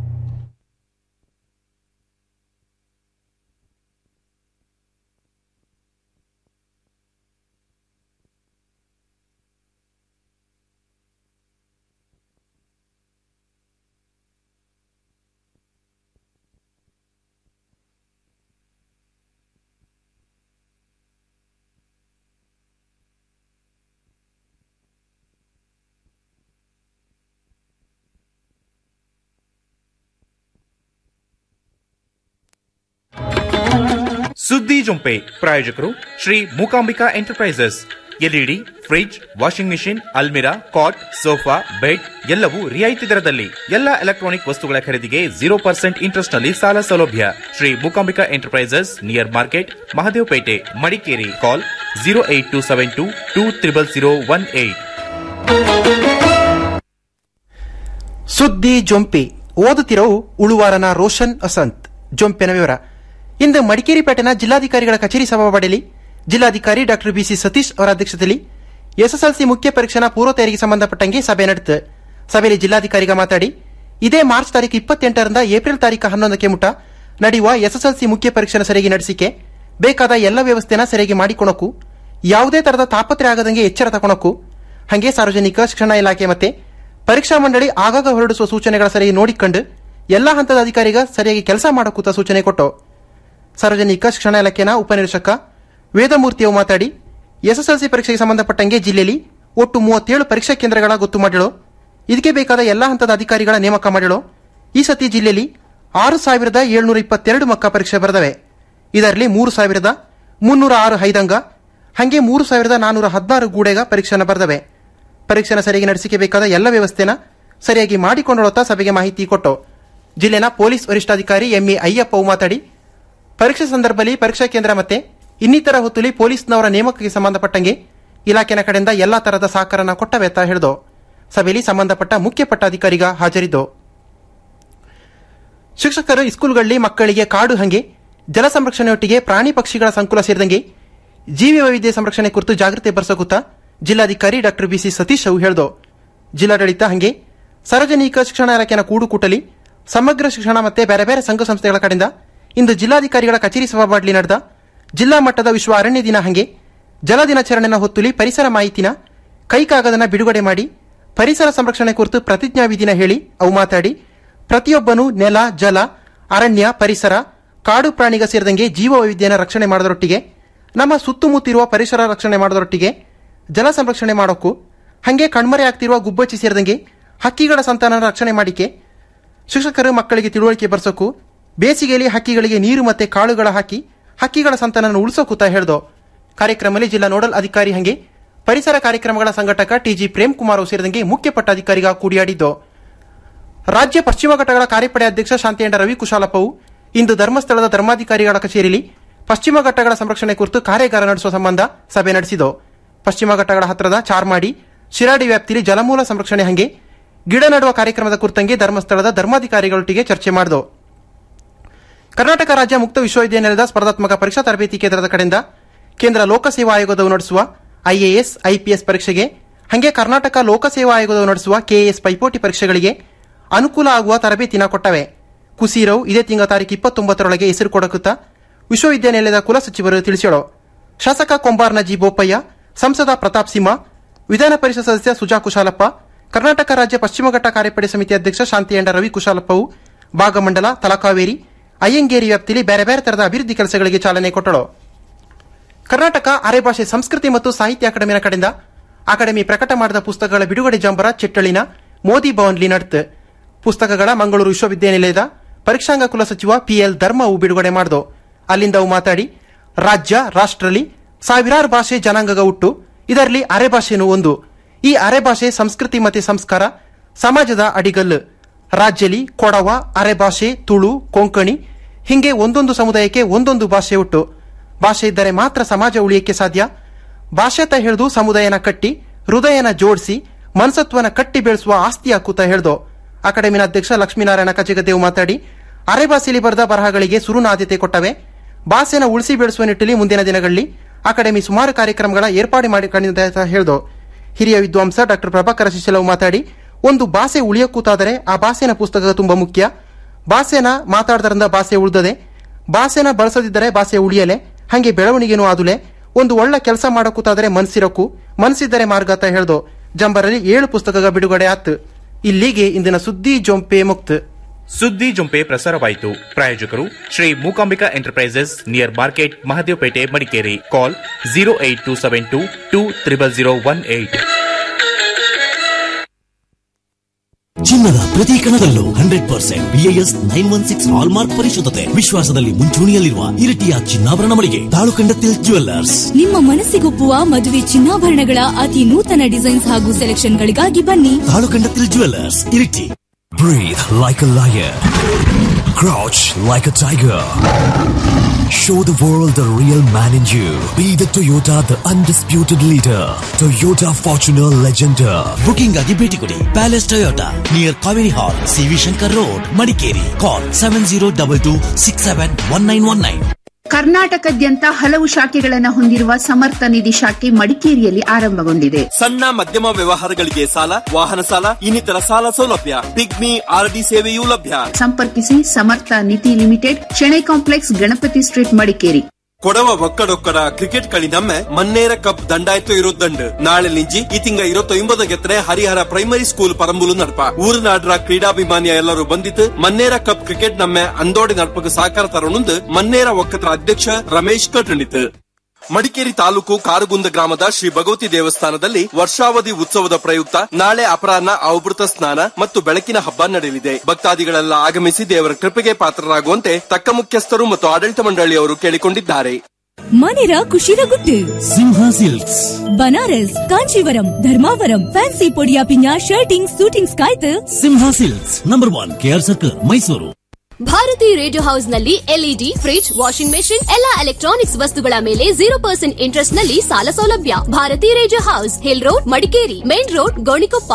ಸುದ್ದಿ ಜೊಂಪೆ ಪ್ರಾಯೋಜಕರು Shri Mookambika enterprises LED fridge washing machine ಅಲ್ಮಿರಾ ಕಾಟ್ ಸೋಫಾ ಬೆಡ್ ಎಲ್ಲವೂ ರಿಯಾಯಿತಿ ದರದಲ್ಲಿ ಎಲ್ಲ ಎಲೆಕ್ಟ್ರಾನಿಕ್ ವಸ್ತುಗಳ ಖರೀದಿಗೆ ಜೀರೋ ಪರ್ಸೆಂಟ್ ಇಂಟ್ರೆಸ್ಟ್ ನಲ್ಲಿ ಸಾಲ ಸೌಲಭ್ಯ Shri Mookambika enterprises near market Mahadevpet Madikeri call zero eight two seven two two triple zero one eight ಸುದ್ದಿ ಜೊಂಪಿ ಓದುತ್ತಿರವು ಉಳುವಾರನ ರೋಷನ್ ಅಸಂತ್ ಜೊಂಪಿನ ವಿವರ ಇಂದು ಮಡಿಕೇರಿ ಪೇಟೆನ ಜಿಲ್ಲಾಧಿಕಾರಿಗಳ ಕಚೇರಿ ಸಭಾಪಡಿಯಲ್ಲಿ ಜಿಲ್ಲಾಧಿಕಾರಿ ಡಾಕ್ಟರ್ ಬಿಸಿ ಸತೀಶ್ ಅವರ ಅಧ್ಯಕ್ಷತೆಯಲ್ಲಿ ಎಸ್ಎಸ್ಎಲ್ಸಿ ಮುಖ್ಯ ಪರೀಕ್ಷೆನ ಪೂರ್ವ ತಯಾರಿಗೆ ಸಂಬಂಧಪಟ್ಟಂಗೆ ಸಭೆ ನಡೆಯಿತು ಸಭೆಯಲ್ಲಿ ಜಿಲ್ಲಾಧಿಕಾರಿಗ ಮಾತಾಡಿ ಇದೇ ಮಾರ್ಚ್ ತಾರೀಕು ಇಪ್ಪತ್ತೆಂಟರಿಂದ ಏಪ್ರಿಲ್ ತಾರೀಕು ಹನ್ನೊಂದಕ್ಕೆ ಮುಟ ನಡೆಯುವ ಎಸ್ಎಸ್ಎಲ್ಸಿ ಮುಖ್ಯ ಪರೀಕ್ಷೆನ ಸರಿಯಾಗಿ ನಡೆಸಿಕೆ ಬೇಕಾದ ಎಲ್ಲ ವ್ಯವಸ್ಥೆನ ಸರಿಯಾಗಿ ಮಾಡಿಕೊಳಕು ಯಾವುದೇ ತರದ ತಾಪತ್ರೆ ಆಗದಂಗೆ ಎಚ್ಚರ ತಗೊಳಕು ಹಾಗೆ ಸಾರ್ವಜನಿಕ ಶಿಕ್ಷಣ ಇಲಾಖೆ ಮತ್ತೆ ಪರೀಕ್ಷಾ ಮಂಡಳಿ ಆಗಾಗ ಹೊರಡಿಸುವ ಸೂಚನೆಗಳ ಸರಿಯಾಗಿ ನೋಡಿಕೊಂಡು ಎಲ್ಲಾ ಹಂತದ ಅಧಿಕಾರಿಗ ಸರಿಯಾಗಿ ಕೆಲಸ ಮಾಡಕೂತ ಸೂಚನೆ ಕೊಟ್ಟು ಸಾರ್ವಜನಿಕ ಶಿಕ್ಷಣ ಇಲಾಖೆನ ಉಪನಿರೀಕ್ಷಕ ವೇದಮೂರ್ತಿಯವರು ಮಾತಾಡಿ ಎಸ್ಎಸ್ಎಲ್ಸಿ ಪರೀಕ್ಷೆಗೆ ಸಂಬಂಧಪಟ್ಟಂಗೆ ಜಿಲ್ಲೆಯಲ್ಲಿ ಒಟ್ಟು ಮೂವತ್ತೇಳು ಪರೀಕ್ಷಾ ಕೇಂದ್ರಗಳ ಗೊತ್ತು ಮಾಡಿಳು ಇದಕ್ಕೆ ಬೇಕಾದ ಎಲ್ಲಾ ಹಂತದ ಅಧಿಕಾರಿಗಳ ನೇಮಕ ಮಾಡಿಳು ಈ ಸತಿ ಜಿಲ್ಲೆಯಲ್ಲಿ ಆರು ಸಾವಿರದ ಏಳ್ನೂರ ಇಪ್ಪತ್ತೆರಡು ಮಕ್ಕ ಪರೀಕ್ಷೆ ಬರೆದವೆ ಇದರಲ್ಲಿ ಮೂರು ಸಾವಿರದ ಮುನ್ನೂರ ಆರು ಹೈದಂಗ ಹಾಗೆ ಮೂರು ಸಾವಿರದ ನಾನ್ನೂರ ಹದಿನಾರು ಗೂಡೆಗ ಪರೀಕ್ಷೆನ ಬರೆದವೆ ಪರೀಕ್ಷೆನ ಸರಿಯಾಗಿ ನಡೆಸಿಕೆ ಬೇಕಾದ ಎಲ್ಲ ವ್ಯವಸ್ಥೆನ ಸರಿಯಾಗಿ ಮಾಡಿಕೊಂಡೊಳ್ತಾ ಸಭೆಗೆ ಮಾಹಿತಿ ಕೊಟ್ಟು ಜಿಲ್ಲೆನ ಪೊಲೀಸ್ ವರಿಷ್ಠಾಧಿಕಾರಿ ಎಂಇ ಅಯ್ಯಪ್ಪ ಅವು ಮಾತಾಡಿ ಪರೀಕ್ಷೆ ಸಂದರ್ಭದಲ್ಲಿ ಪರೀಕ್ಷಾ ಕೇಂದ್ರ ಮತ್ತೆ ಇನ್ನಿತರ ಹೊತ್ತುಲಿ ಪೊಲೀಸ್ನವರ ನೇಮಕಕ್ಕೆ ಸಂಬಂಧಪಟ್ಟಂಗೆ ಇಲಾಖೆನ ಕಡೆಯಿಂದ ಎಲ್ಲಾ ತರಹದ ಸಹಕಾರನ ಕೊಟ್ಟವೆ ಅಂತ ಹೇಳಿದು ಸಭೆಯಲ್ಲಿ ಸಂಬಂಧಪಟ್ಟ ಮುಖ್ಯ ಪಟ್ಟಾಧಿಕಾರಿಗ ಹಾಜರಿದ್ದು ಶಿಕ್ಷಕರು ಸ್ಕೂಲ್ಗಳಲ್ಲಿ ಮಕ್ಕಳಿಗೆ ಕಾಡು ಹಂಗೆ ಜಲ ಸಂರಕ್ಷಣೆಯೊಟ್ಟಿಗೆ ಪ್ರಾಣಿ ಪಕ್ಷಿಗಳ ಸಂಕುಲ ಸೇರಿದಂಗೆ ಜೀವಿ ವೈವಿಧ್ಯ ಸಂರಕ್ಷಣೆ ಕುರಿತು ಜಾಗೃತಿ ಬರೆಸಕುತ್ತ ಜಿಲ್ಲಾಧಿಕಾರಿ ಡಾಕ್ಟರ್ ಬಿಸಿ ಸತೀಶ್ ಅವು ಹೇಳಿದು ಜಿಲ್ಲಾಡಳಿತ ಹಂಗೆ ಸಾರ್ವಜನಿಕ ಶಿಕ್ಷಣ ಇಲಾಖೆನ ಕೂಡುಕೂಟಲಿ ಸಮಗ್ರ ಶಿಕ್ಷಣ ಮತ್ತೆ ಬೇರೆ ಬೇರೆ ಸಂಘ ಸಂಸ್ಥೆಗಳ ಕಡೆಯಿಂದ ಇಂದು ಜಿಲ್ಲಾಧಿಕಾರಿಗಳ ಕಚೇರಿ ಸಭಾಬಾಡ್ಲಿ ನಡೆದ ಜಿಲ್ಲಾ ಮಟ್ಟದ ವಿಶ್ವ ಅರಣ್ಯ ದಿನ ಹಂಗೆ ಜಲ ದಿನಾಚರಣೆನ ಹೊತ್ತುಲಿ ಪರಿಸರ ಮಾಹಿತಿನ ಕೈಕಾಗದನ ಬಿಡುಗಡೆ ಮಾಡಿ ಪರಿಸರ ಸಂರಕ್ಷಣೆ ಕುರಿತು ಪ್ರತಿಜ್ಞಾವಿಧಿನ ಹೇಳಿ ಅವು ಮಾತಾಡಿ ಪ್ರತಿಯೊಬ್ಬನೂ ನೆಲ ಜಲ ಅರಣ್ಯ ಪರಿಸರ ಕಾಡು ಪ್ರಾಣಿಗ ಸೇರಿದಂಗೆ ಜೀವ ವೈವಿಧ್ಯನ ರಕ್ಷಣೆ ಮಾಡೋದರೊಟ್ಟಿಗೆ ನಮ್ಮ ಸುತ್ತಮುತ್ತಿರುವ ಪರಿಸರ ರಕ್ಷಣೆ ಮಾಡೋದರೊಟ್ಟಿಗೆ ಜಲ ಸಂರಕ್ಷಣೆ ಮಾಡೋಕ್ಕೂ ಹಂಗೆ ಕಣ್ಮರೆ ಆಗ್ತಿರುವ ಗುಬ್ಬಚ್ಚಿ ಸೇರಿದಂಗೆ ಹಕ್ಕಿಗಳ ಸಂತಾನ ರಕ್ಷಣೆ ಮಾಡಿಕೆ ಶಿಕ್ಷಕರು ಮಕ್ಕಳಿಗೆ ತಿಳುವಳಿಕೆ ಬರ್ಸೋಕು ಬೇಸಿಗೆಯಲ್ಲಿ ಹಕ್ಕಿಗಳಿಗೆ ನೀರು ಮತ್ತೆ ಕಾಳುಗಳ ಹಾಕಿ ಹಕ್ಕಿಗಳ ಸಂತಾನ ಉಳಿಸೋಕೂತ ಹೇಳ್ದು ಕಾರ್ಯಕ್ರಮದಲ್ಲಿ ಜಿಲ್ಲಾ ನೋಡಲ್ ಅಧಿಕಾರಿ ಹಂಗೆ ಪರಿಸರ ಕಾರ್ಯಕ್ರಮಗಳ ಸಂಘಟಕ ಟಿಜಿ ಪ್ರೇಮ್ ಕುಮಾರ್ ಸೇರಿದಂಗೆ ಮುಖ್ಯ ಪಟ್ಟಾಧಿಕಾರಿಗ ಕೂಡಿಯಾಡಿದ್ದು ರಾಜ್ಯ ಪಶ್ಚಿಮ ಘಟ್ಟಗಳ ಕಾರ್ಯಪಡೆ ಅಧ್ಯಕ್ಷ ಶಾಂತಿಯಂಡ ರವಿ ಕುಶಾಲಪ್ಪವು ಇಂದು ಧರ್ಮಸ್ಥಳದ ಧರ್ಮಾಧಿಕಾರಿಗಳ ಕಚೇರಿಯಲ್ಲಿ ಪಶ್ಚಿಮ ಘಟ್ಟಗಳ ಸಂರಕ್ಷಣೆ ಕುರಿತು ಕಾರ್ಯಾಗಾರ ನಡೆಸುವ ಸಂಬಂಧ ಸಭೆ ನಡೆಸಿತು ಪಶ್ಚಿಮ ಘಟ್ಟಗಳ ಹತ್ತಿರದ ಚಾರ್ಮಾಡಿ ಶಿರಾಡಿ ವ್ಯಾಪ್ತಿಯಲ್ಲಿ ಜಲಮೂಲ ಸಂರಕ್ಷಣೆ ಹಂಗೆ ಗಿಡ ನೆಡುವ ಕಾರ್ಯಕ್ರಮದ ಕುರಿತಂಗೆ ಧರ್ಮಸ್ಥಳದ ಧರ್ಮಾಧಿಕಾರಿಗಳೊಟ್ಟಿಗೆ ಚರ್ಚೆ ಮಾಡಿದು ಕರ್ನಾಟಕ ರಾಜ್ಯ ಮುಕ್ತ ವಿಶ್ವವಿದ್ಯಾನಿಲಯದ ಸ್ಪರ್ಧಾತ್ಮಕ ಪರೀಕ್ಷಾ ತರಬೇತಿ ಕೇಂದ್ರದ ಕಡೆಯಿಂದ ಕೇಂದ್ರ ಲೋಕಸೇವಾ ಆಯೋಗದವು ನಡೆಸುವ ಐಎಎಸ್ ಐಪಿಎಸ್ ಪರೀಕ್ಷೆಗೆ ಹಾಗೆ ಕರ್ನಾಟಕ ಲೋಕಸೇವಾ ಆಯೋಗದವು ನಡೆಸುವ ಕೆಎಎಸ್ ಪೈಪೋಟಿ ಪರೀಕ್ಷೆಗಳಿಗೆ ಅನುಕೂಲ ಆಗುವ ತರಬೇತಿನ ಕೊಟ್ಟವೆ ಕುಸೀರವು ಇದೇ ತಿಂಗಳ ತಾರೀಕು ಇಪ್ಪತ್ತೊಂಬತ್ತರೊಳಗೆ ಹೆಸರು ಕೊಡಕುತ್ತ ವಿಶ್ವವಿದ್ಯಾನಿಲಯದ ಕುಲಸಚಿವರು ತಿಳಿಸಿದರು ಶಾಸಕ ಕೊಂಬಾರ್ನ ಜಿ ಬೋಪಯ್ಯ ಸಂಸದ ಪ್ರತಾಪ್ ಸಿಂಹ ವಿಧಾನ ಪರಿಷತ್ ಸದಸ್ಯ ಸುಜಾ ಕುಶಾಲಪ್ಪ ಕರ್ನಾಟಕ ರಾಜ್ಯ ಪಶ್ಚಿಮ ಘಟ್ಟ ಕಾರ್ಯಪಡೆ ಸಮಿತಿ ಅಧ್ಯಕ್ಷ ಶಾಂತಿಯಂಡ ರವಿ ಕುಶಾಲಪ್ಪವು ಭಾಗಮಂಡಲ ತಲಕಾವೇರಿ ಅಯ್ಯಂಗೇರಿ ವ್ಯಾಪ್ತಿಯಲ್ಲಿ ಬೇರೆ ಬೇರೆ ತರಹದ ಅಭಿವೃದ್ಧಿ ಕೆಲಸಗಳಿಗೆ ಚಾಲನೆ ಕೊಟ್ಟಳು ಕರ್ನಾಟಕ ಅರೆಭಾಷೆ ಸಂಸ್ಕೃತಿ ಮತ್ತು ಸಾಹಿತ್ಯ ಅಕಾಡೆಮಿನ ಕಡೆಯಿಂದ ಅಕಾಡೆಮಿ ಪ್ರಕಟ ಮಾಡಿದ ಪುಸ್ತಕಗಳ ಬಿಡುಗಡೆ ಜಂಬರ ಚಿಟ್ಟಳಿನ ಮೋದಿ ಭವನ್ಲಿ ನಡೆತು ಪುಸ್ತಕಗಳ ಮಂಗಳೂರು ವಿಶ್ವವಿದ್ಯಾನಿಲಯದ ಪರೀಕ್ಷಾಂಗ ಕುಲಸಚಿವ ಪಿಎಲ್ ಧರ್ಮವು ಬಿಡುಗಡೆ ಮಾಡಿದು ಅಲ್ಲಿಂದ ಅವು ಮಾತಾಡಿ ರಾಜ್ಯ ರಾಷ್ಟ್ರಲ್ಲಿ ಸಾವಿರಾರು ಭಾಷೆ ಜನಾಂಗಗ ಹುಟ್ಟು ಇದರಲ್ಲಿ ಅರೆಭಾಷೆನೂ ಒಂದು ಈ ಅರೆಭಾಷೆ ಸಂಸ್ಕೃತಿ ಮತ್ತು ಸಂಸ್ಕಾರ ಸಮಾಜದ ಅಡಿಗಲ್ಲು ರಾಜ್ಯಲಿ ಕೊಡವ ಅರೆಭಾಷೆ ತುಳು ಕೊಂಕಣಿ ಹಿಂಗೆ ಒಂದೊಂದು ಸಮುದಾಯಕ್ಕೆ ಒಂದೊಂದು ಭಾಷೆ ಹುಟ್ಟು ಭಾಷೆ ಇದ್ದರೆ ಮಾತ್ರ ಸಮಾಜ ಉಳಿಯಕ್ಕೆ ಸಾಧ್ಯ ಭಾಷೆ ತ ಹಿಡಿದು ಸಮುದಾಯನ ಕಟ್ಟಿ ಹೃದಯನ ಜೋಡಿಸಿ ಮನಸತ್ವನ ಕಟ್ಟಿ ಬೆಳೆಸುವ ಆಸ್ತಿ ಹಕ್ಕುತ ಹೇಳ್ದು ಅಕಾಡೆಮಿನ ಅಧ್ಯಕ್ಷ ಲಕ್ಷ್ಮೀನಾರಾಯಣ ಕಚಿಗದೇವ್ ಮಾತಾಡಿ ಅರೆಭಾಷೆಯಲ್ಲಿ ಬರೆದ ಬರಹಗಳಿಗೆ ಸುರುನ ಆದ್ಯತೆ ಕೊಟ್ಟವೆ ಭಾಷೆನ ಉಳಿಸಿ ಬೆಳೆಸುವ ನಿಟ್ಟಿನಲ್ಲಿ ಮುಂದಿನ ದಿನಗಳಲ್ಲಿ ಅಕಾಡೆಮಿ ಸುಮಾರು ಕಾರ್ಯಕ್ರಮಗಳ ಏರ್ಪಾಡು ಮಾಡಿಕೊಂಡಿದೆ ಅಂತ ಹೇಳ್ದು ಹಿರಿಯ ವಿದ್ವಾಂಸ ಡಾಕ್ಟರ್ ಪ್ರಭಾಕರ ಶಿಶಲವು ಮಾತಾಡಿ ಒಂದು ಭಾಷೆ ಉಳಿಯಕ್ಕೂತಾದರೆ ಆ ಭಾಷೆನ ಪುಸ್ತಕ ತುಂಬಾ ಮುಖ್ಯ ಭಾಷೆನ ಮಾತಾಡದರಿಂದ ಭಾಷೆ ಉಳಿದದೆ ಭಾಷೆನ ಬಳಸದಿದ್ದರೆ ಭಾಷೆ ಉಳಿಯಲೆ ಹಂಗೆ ಬೆಳವಣಿಗೆನೂ ಆದುಲೆ ಒಂದು ಒಳ್ಳೆ ಕೆಲಸ ಮಾಡಕ್ಕೂತಾದರೆ ಮನ್ಸಿರಕ್ಕೂ ಮನಸ್ಸಿದ್ದರೆ ಮಾರ್ಗ ಅಂತ ಹೇಳ್ದು ಜಂಬರಲ್ಲಿ ಏಳು ಪುಸ್ತಕಗಳ ಬಿಡುಗಡೆ ಆತು ಇಲ್ಲಿಗೆ ಇಂದಿನ ಸುದ್ದಿ ಜೊಂಪೆ ಮುಕ್ತ ಸುದ್ದಿ ಜುಂಪೆ ಪ್ರಸಾರವಾಯಿತು ಪ್ರಾಯೋಜಕರು Shri Mookambika enterprises near market Mahadevpet Madikeri call zero eight two seven two two triple zero one eight ಚಿನ್ನದ ಪ್ರತಿ ಕಣದಲ್ಲೂ hundred percent BIS nine one six hallmark ಪರಿಶುದ್ಧತೆ ವಿಶ್ವಾಸದಲ್ಲಿ ಮುಂಚೂಣಿಯಲ್ಲಿರುವ ಇರಿಟಿಯ ಚಿನ್ನಾಭರಣ ಮಳಿಗೆ ತಾಳುಕಂಡತಿಲ್ ಜುವೆಲ್ಲರ್ಸ್ ನಿಮ್ಮ ಮನಸ್ಸಿಗೊಪ್ಪುವ ಮದುವೆ ಚಿನ್ನಾಭರಣಗಳ ಅತಿ ನೂತನ ಡಿಸೈನ್ಸ್ ಹಾಗೂ ಸೆಲೆಕ್ಷನ್ಗಳಿಗಾಗಿ ಬನ್ನಿ ತಾಳುಕಂಡತಿಲ್ jewellers Iritty Breathe like a lion. Crouch like a tiger. Show the world the real man in you. Be the Toyota, the undisputed leader. Toyota Fortuner Legender. Booking ಆಗಿ ಭೇಟಿ ಕೊಡಿ palace Toyota near Kaveri hall C V Shankar road Madikeri call seven zero double two six seven one nine one nine ಕರ್ನಾಟಕದ್ಯಂತ ಹಲವು ಶಾಖೆಗಳನ್ನು ಹೊಂದಿರುವ ಸಮರ್ಥ ನಿಧಿ ಶಾಖೆ ಮಡಿಕೇರಿಯಲ್ಲಿ ಆರಂಭಗೊಂಡಿದೆ ಸಣ್ಣ ಮಧ್ಯಮ ವ್ಯವಹಾರಗಳಿಗೆ ಸಾಲ ವಾಹನ ಸಾಲ ಇನ್ನಿತರ ಸಾಲ ಸೌಲಭ್ಯ ಪಿಗ್ಮಿ ಆರ್ಡಿ ಸೇವೆಯೂ ಲಭ್ಯ ಸಂಪರ್ಕಿಸಿ Samartha Nidhi limited Shenoy complex Ganapati street Madikeri Kodava ಒಕ್ಕಡೊಕ್ಕಡ ಕ್ರಿಕೆಟ್ കളി നമ്മെ മന്നേര കപ്പ് ദണ്ടായിരത്തി ഇരുപത്തിരണ്ട് നാളെ ലിഞ്ചി ഈ തിങ്ക ഇരുപത്തി ഒമ്പതൊക്കെ ಹರಿಹರ ಪ್ರೈಮರಿ ಸ್ಕೂಲ್ ಪರಂಬುಲು ನಡಪ ಊರಿನಾಡ್ರ ಕ್ರೀಡಾಭಿಮಾನಿಯ ಎಲ್ಲರೂ ಬಂದಿತ್ತು ಮನ್ನೇರ ಕಪ್ ಕ್ರಿಕೆಟ್ ನಮ್ಮೆ ಅಂದೋಡಿ ನಡ್ಪಕ್ಕೆ ಸಹಕಾರ ತರೋಣಂದು ಮನ್ನೇರ ಒಕ್ಕತ್ರ ಅಧ್ಯಕ್ಷ ರಮೇಶ್ ಕಟಣಿತು ಮಡಿಕೇರಿ ತಾಲೂಕು ಕಾರುಗುಂದ ಗ್ರಾಮದ ಶ್ರೀ ಭಗವತಿ ದೇವಸ್ಥಾನದಲ್ಲಿ ವರ್ಷಾವಧಿ ಉತ್ಸವದ ಪ್ರಯುಕ್ತ ನಾಳೆ ಅಪರಾಹ್ನ ಅವಭೃತ ಸ್ನಾನ ಮತ್ತು ಬೆಳಕಿನ ಹಬ್ಬ ನಡೆಯಲಿದೆ ಭಕ್ತಾದಿಗಳೆಲ್ಲ ಆಗಮಿಸಿ ದೇವರ ಕೃಪೆಗೆ ಪಾತ್ರರಾಗುವಂತೆ ತಕ್ಕ ಮುಖ್ಯಸ್ಥರು ಮತ್ತು ಆಡಳಿತ ಮಂಡಳಿಯವರು ಕೇಳಿಕೊಂಡಿದ್ದಾರೆ ಮನೆರ ಖುಷಿರ ಗುಟ್ಟು ಸಿಂಹ ಸಿಲ್ಕ್ಸ್ ಬನಾರಸ್ ಕಾಂಚೀವರಂ ಧರ್ಮಾವರಂ ಫ್ಯಾನ್ಸಿ ಪೊಡಿಯ ಪಿನ್ಯ ಶರ್ಟಿಂಗ್ ಸೂಟಿಂಗ್ಸ್ ಕಾಯ್ತು Simha silks number one K R circle Mysuru Bharathi radio house ನಲ್ಲಿ ಎಲ್ಇಡಿ ಫ್ರಿಡ್ಜ್ ವಾಷಿಂಗ್ ಮೆಷಿನ್ ಎಲ್ಲಾ ಎಲೆಕ್ಟ್ರಾನಿಕ್ಸ್ ವಸ್ತುಗಳ ಮೇಲೆ ಜೀರೋ ಪರ್ಸೆಂಟ್ ಇಂಟ್ರೆಸ್ಟ್ ನಲ್ಲಿ ಸಾಲ ಸೌಲಭ್ಯ Bharathi radio house hill road Madikeri main road Gonikoppa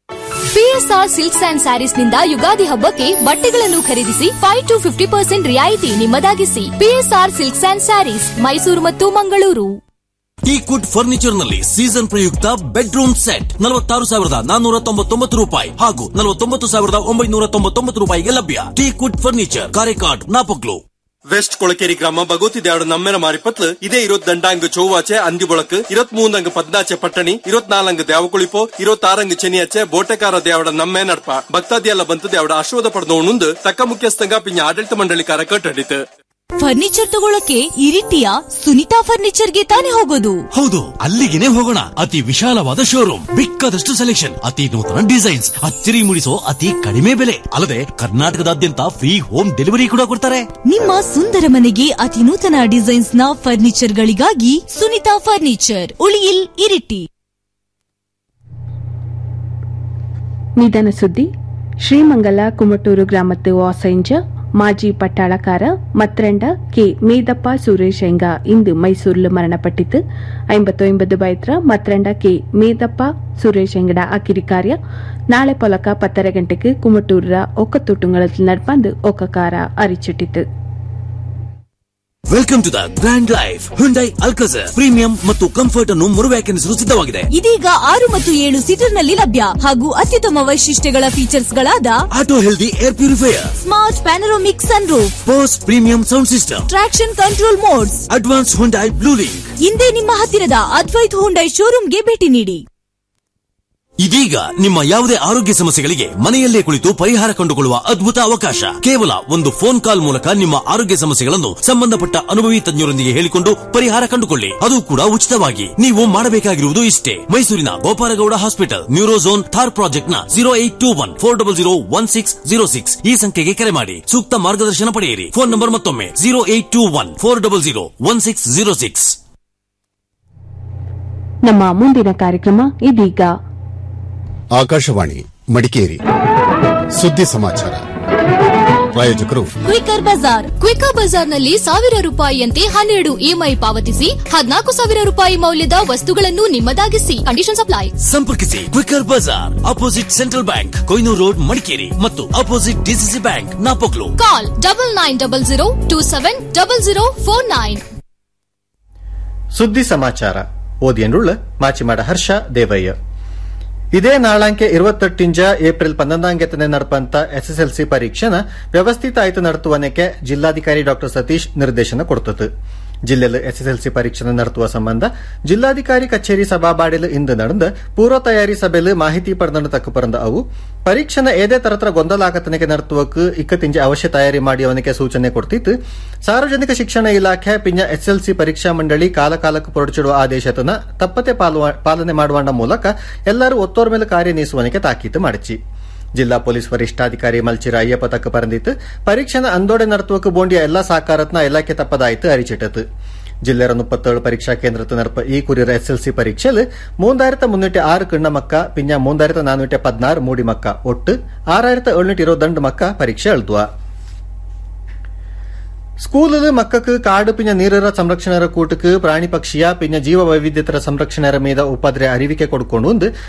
PSR silks and sarees ನಿಂದ ಯುಗಾದಿ ಹಬ್ಬಕ್ಕೆ ಬಟ್ಟೆಗಳನ್ನು ಖರೀದಿಸಿ ಫೈವ್ ಟು ಫಿಫ್ಟಿ ಪರ್ಸೆಂಟ್ ರಿಯಾಯಿತಿ ನಿಮ್ಮದಾಗಿಸಿ PSR silks and sarees Mysuru ಮತ್ತು ಮಂಗಳೂರು ಟೀಕ್ವುಡ್ ಫರ್ನಿಚರ್ ನಲ್ಲಿ ಸೀಸನ್ ಪ್ರಯುಕ್ತ ಬೆಡ್ರೂಮ್ ಸೆಟ್ ನಲವತ್ತಾರು ಸಾವಿರದ ನಾನ್ನೂರ ತೊಂಬತ್ತೊಂಬತ್ತು ರೂಪಾಯಿ ಹಾಗೂ ನಲವತ್ತೊಂಬತ್ತು ಸಾವಿರದ ಒಂಬೈನೂರ ತೊಂಬತ್ತೊಂಬತ್ತು ರೂಪಾಯಿಗೆ ಲಭ್ಯ teakwood furniture Karekad Napoklu west Kolakeri ಗ್ರಾಮ ಭಗವತಿ ದೇವಡ ನಮ್ಮೆರ ಮಾರಿಪತ್ಲು ಇದೇ ಇರೋತ್ ದಂಡಾಂಗ್ ಚೌವಾಚೆ ಅಂದಿ ಬಳಕ್ ಇರತ್ ಮೂಂದಂಗ್ ಪದ್ನಾಚೆ ಪಟ್ಟಣಿ ಇರತ್ನಾಲಂಗ್ ದೇವಕುಳಿಪೋ ಇರತ್ತಾರಂಗ್ ಚೆನಿಯಾಚೆ ಬೋಟೆಕಾರ ದೇವಡ ನಮ್ಮೆ ನಡ್ಪ ಭಕ್ತಾದಿ ಎಲ್ಲ ಬಂತು ದೇವಡ ಆಶೀರ್ವಾದ ಪಡೆದವನುಂದು ತಕ್ಕ ಮುಖ್ಯಸ್ಥಂಗ ಪಿಂಜ ಆಡಳಿತ ಮಂಡಳಿಕಾರ ಕಟ್ಟಡಿತು ಫರ್ನಿಚರ್ ತಗೊಳಕ್ಕೆ ಇರಿಟಿಯ ಸುನಿತಾ ಫರ್ನಿಚರ್ಗೆ ತಾನೇ ಹೋಗೋದು ಹೌದು ಅಲ್ಲಿಗೆನೆ ಹೋಗೋಣ ಅತಿ ವಿಶಾಲವಾದ ಶೋರೂಮ್ ಬೇಕಾದಷ್ಟು ಸೆಲೆಕ್ಷನ್ ಅತಿ ನೂತನ ಡಿಸೈನ್ಸ್ ಅಚ್ಚರಿ ಮೂಡಿಸೋ ಅತಿ ಕಡಿಮೆ ಬೆಲೆ ಅಲ್ಲದೆ ಕರ್ನಾಟಕದಾದ್ಯಂತ ಫ್ರೀ ಹೋಮ್ ಡೆಲಿವರಿ ಕೂಡ ಕೊಡ್ತಾರೆ ನಿಮ್ಮ ಸುಂದರ ಮನೆಗೆ ಅತಿ ನೂತನ ಡಿಸೈನ್ಸ್ ನ ಫರ್ನಿಚರ್ ಗಳಿಗಾಗಿ ಸುನಿತಾ ಫರ್ನಿಚರ್ ಉಳಿಯಿಲ್ ಇರಿಟಿ ನಿಧನ ಸುದ್ದಿ ಶ್ರೀಮಂಗಲ ಕುಮಟೂರು ಗ್ರಾಮದ ವಾಸೈಂಜ ಮಾಜಿ ಪಟ್ಟಾಳಕಾರ ಮತ್ರಂಡ ಕೆ ಮೇದಪ್ಪ ಸುರೇಶ್ ಎಂಗ ಇಂದು ಮೈಸೂರಿಲು ಮರಣಪಟ್ಟಿತು ಐಂಬತ್ತೊಂಬತ್ತು ಬೈತ್ರ ಮತ್ರಂಡ ಕೆ ಮೇದಪ್ಪ ಸುರೇಶ್ ಎಂಗಡ ಅಕಿರಿ ಕಾರ್ಯ ನಾಳೆ ಪೊಲಕ ಪತ್ತರ ಗಂಟೆಗೆ ಕುಮಟೂರ ಒಕ್ಕತೊಟ್ಟುಂಗಳಲ್ಲಿ ನಡ್ಪಂದು ಒಕ್ಕಕಾರ ಅರಿಚಿಟ್ಟಿತು welcome to the grand life Hyundai Alcazar premium ಮತ್ತು ಕಂಫರ್ಟ್ ಅನ್ನು ಮರುವ್ಯಾಖ್ಯಾನಿಸಲು ಸಿದ್ಧವಾಗಿದೆ ಇದೀಗ ಆರು ಮತ್ತು ಏಳು ಸೀಟರ್ ನಲ್ಲಿ ಲಭ್ಯ ಹಾಗೂ ಅತ್ಯುತ್ತಮ ವೈಶಿಷ್ಟ್ಯಗಳ ಫೀಚರ್ಸ್ ಗಳಾದ auto healthy air purifier smart panoramic sunroof Bose premium sound system traction control modes advance Hyundai blue link ಇಂದೇ ನಿಮ್ಮ ಹತ್ತಿರದ ಅದ್ವೈತ್ ಹುಂಡೈ ಶೋರೂಮ್ಗೆ ಭೇಟಿ ನೀಡಿ ಇದೀಗ ನಿಮ್ಮ ಯಾವುದೇ ಆರೋಗ್ಯ ಸಮಸ್ಯೆಗಳಿಗೆ ಮನೆಯಲ್ಲೇ ಕುಳಿತು ಪರಿಹಾರ ಕಂಡುಕೊಳ್ಳುವ ಅದ್ಭುತ ಅವಕಾಶ ಕೇವಲ ಒಂದು ಫೋನ್ ಕಾಲ್ ಮೂಲಕ ನಿಮ್ಮ ಆರೋಗ್ಯ ಸಮಸ್ಯೆಗಳನ್ನು ಸಂಬಂಧಪಟ್ಟ ಅನುಭವಿ ತಜ್ಞರೊಂದಿಗೆ ಹೇಳಿಕೊಂಡು ಪರಿಹಾರ ಕಂಡುಕೊಳ್ಳಿ ಅದು ಕೂಡ ಉಚಿತವಾಗಿ ನೀವು ಮಾಡಬೇಕಾಗಿರುವುದು ಇಷ್ಟೇ ಮೈಸೂರಿನ Gopalagowda hospital neurozone Thor project ನ zero eight two one four double zero one six zero six ಈ ಸಂಖ್ಯೆಗೆ ಕರೆ ಮಾಡಿ ಸೂಕ್ತ ಮಾರ್ಗದರ್ಶನ ಪಡೆಯಿರಿ ಫೋನ್ ನಂಬರ್ ಮತ್ತೊಮ್ಮೆ zero eight two one four double zero one six zero six ನಮ್ಮ ಮುಂದಿನ ಕಾರ್ಯಕ್ರಮ ಇದೀಗ ಆಕಾಶವಾಣಿ ಮಡಿಕೇರಿ ಸುದ್ದಿ ಸಮಾಚಾರ ಪ್ರಾಯೋಜಕರು ಕ್ವಿಕರ್ ಬಜಾರ್ ಕ್ವಿಕರ್ ಬಜಾರ್ನಲ್ಲಿ ಸಾವಿರ ರೂಪಾಯಿಯಂತೆ ಹನ್ನೆರಡು ಇಎಂಐ ಪಾವತಿಸಿ ಹದಿನಾಲ್ಕು ಸಾವಿರ ರೂಪಾಯಿ ಮೌಲ್ಯದ ವಸ್ತುಗಳನ್ನು ನಿಮ್ಮದಾಗಿಸಿ ಕಂಡೀಷನ್ ಅಪ್ಲೈ ಸಂಪರ್ಕಿಸಿ ಕ್ವಿಕರ್ ಬಜಾರ್ ಅಪೋಸಿಟ್ ಸೆಂಟ್ರಲ್ ಬ್ಯಾಂಕ್ ಕೊಯ್ನೂರು ರೋಡ್ ಮಡಿಕೇರಿ ಮತ್ತು opposite DCC bank Napoklu call double nine double zero two seven double zero four nine ಸುದ್ದಿ ಸಮಾಚಾರ ಓದಿಯನ್ನುಳ್ಳ ಮಾಚಿಮಾಡ ಹರ್ಷ ದೇವಯ್ಯ ಇದೇ ನಾಳಾಂಕೆ ഇരുപത്തെട്ടിഞ്ച് ಏಪ್ರಿಲ್ ಪನ್ನೊಂದಾಂಗೆತನೆ ನಡಪಂತ ಎಸ್ಎಸ್ಎಲ್ಸಿ ಪರೀಕ್ಷೆನ ವ್ಯವಸ್ಥಿತ ಆಯ್ತು ನಡೆಸುವನಕ್ಕೆ ಜಿಲ್ಲಾಧಿಕಾರಿ ಡಾಕ್ಟರ್ ಸತೀಶ್ ನಿರ್ದೇಶನ ಕೊಡ್ತದೆ ಜಿಲ್ಲೆಯಲ್ಲಿ ಎಸ್ಎಸ್ಎಲ್ಸಿ ಪರೀಕ್ಷೆ ನಡೆಸುವ ಸಂಬಂಧ ಜಿಲ್ಲಾಧಿಕಾರಿ ಕಚೇರಿ ಸಭಾಬಾಡಿಲು ಇಂದು ನಡೆದ ಪೂರ್ವ ತಯಾರಿ ಸಭೆಯಲ್ಲಿ ಮಾಹಿತಿ ಪಡೆದ ತಕ್ಕ ಪರಂದ ಅವು ಪರೀಕ್ಷೆನ ಏದೇ ತರತ್ರ ಗೊಂದಲಾಕತನಿಗೆ ನಡೆಸುವಕ್ಕೆ ಇಕ್ಕತಿಂಜ ಅವಶ್ಯ ತಯಾರಿ ಮಾಡಿ ಅವನಿಗೆ ಸೂಚನೆ ಕೊಡ್ತಿತ್ತು ಸಾರ್ವಜನಿಕ ಶಿಕ್ಷಣ ಇಲಾಖೆ ಪಿಂಜ ಎಸ್ಎಲ್ಸಿ ಪರೀಕ್ಷಾ ಮಂಡಳಿ ಕಾಲಕಾಲಕ್ಕೆ ಹೊರಡಿಸಿಡುವ ಆದೇಶತನ ತಪ್ಪತೆ ಪಾಲನೆ ಮಾಡುವ ಮೂಲಕ ಎಲ್ಲರೂ ಒತ್ತೋರ್ ಮೇಲೆ ಕಾರ್ಯನಿರ್ವಹಿಸುವನಿಗೆ ತಾಕೀತು ಮಾಡಿಸಿ ಜಿಲ್ಲಾ ಪೊಲೀಸ್ ವರಿಷ್ಠಾಧಿಕಾರಿ ಮಲ್ಚಿರ ಅಯ್ಯಪ್ಪ ತಕ್ಕ ಪರಂದಿತ್ತು ಪರೀಕ್ಷೆನ ಅಂದೋಡೆ ನಡೆಸುವಕ್ಕೆ ಬೋಂಡಿಯ ಎಲ್ಲಾ ಸಾಕಾರತ್ನ ಇಲಾಖೆ ತಪ್ಪದಾಯಿತು ಅರಿಚಿಟ್ಟತು ಜಿಲ್ಲೆಯ ಮುಪ್ಪತ್ತೇಳು ಪರೀಕ್ಷಾ ಕೇಂದ್ರದ ನಡಪ ಈ ಕುರಿರ ಎಸ್ಎಲ್ಸಿ ಪರೀಕ್ಷೆಯಲ್ಲಿ ಮೂಂದಾயிரத்து முன்னூற்றி ஆறு கிண்ண மக்கா பின்ன மூந்தாயிரத்து நானூற்றி பதினாறு மூடி மக்கா ஒட்டு ஆறாயிரத்து எழுநூற்றி இருபத்தி மக்கா ಪರೀಕ್ಷೆ எழுதுவா ಸ್ಕೂಲಲ್ಲಿ ಮಕ್ಕಕ್ಕೆ ಕಾಡು ಪಿಂಜ ನೀರರ ಸಂರಕ್ಷಣೆರ ಕೂಟಕ್ಕೆ ಪ್ರಾಣಿ ಪಕ್ಷಿಯ ಪಿಂಜ ಜೀವ ವೈವಿಧ್ಯತರ ಸಂರಕ್ಷಣೆರ ಮೀದ ಉಪಾದ್ರೆ ಅರಿವಿಕೆ ಕೊಡ್ಕೊಂಡು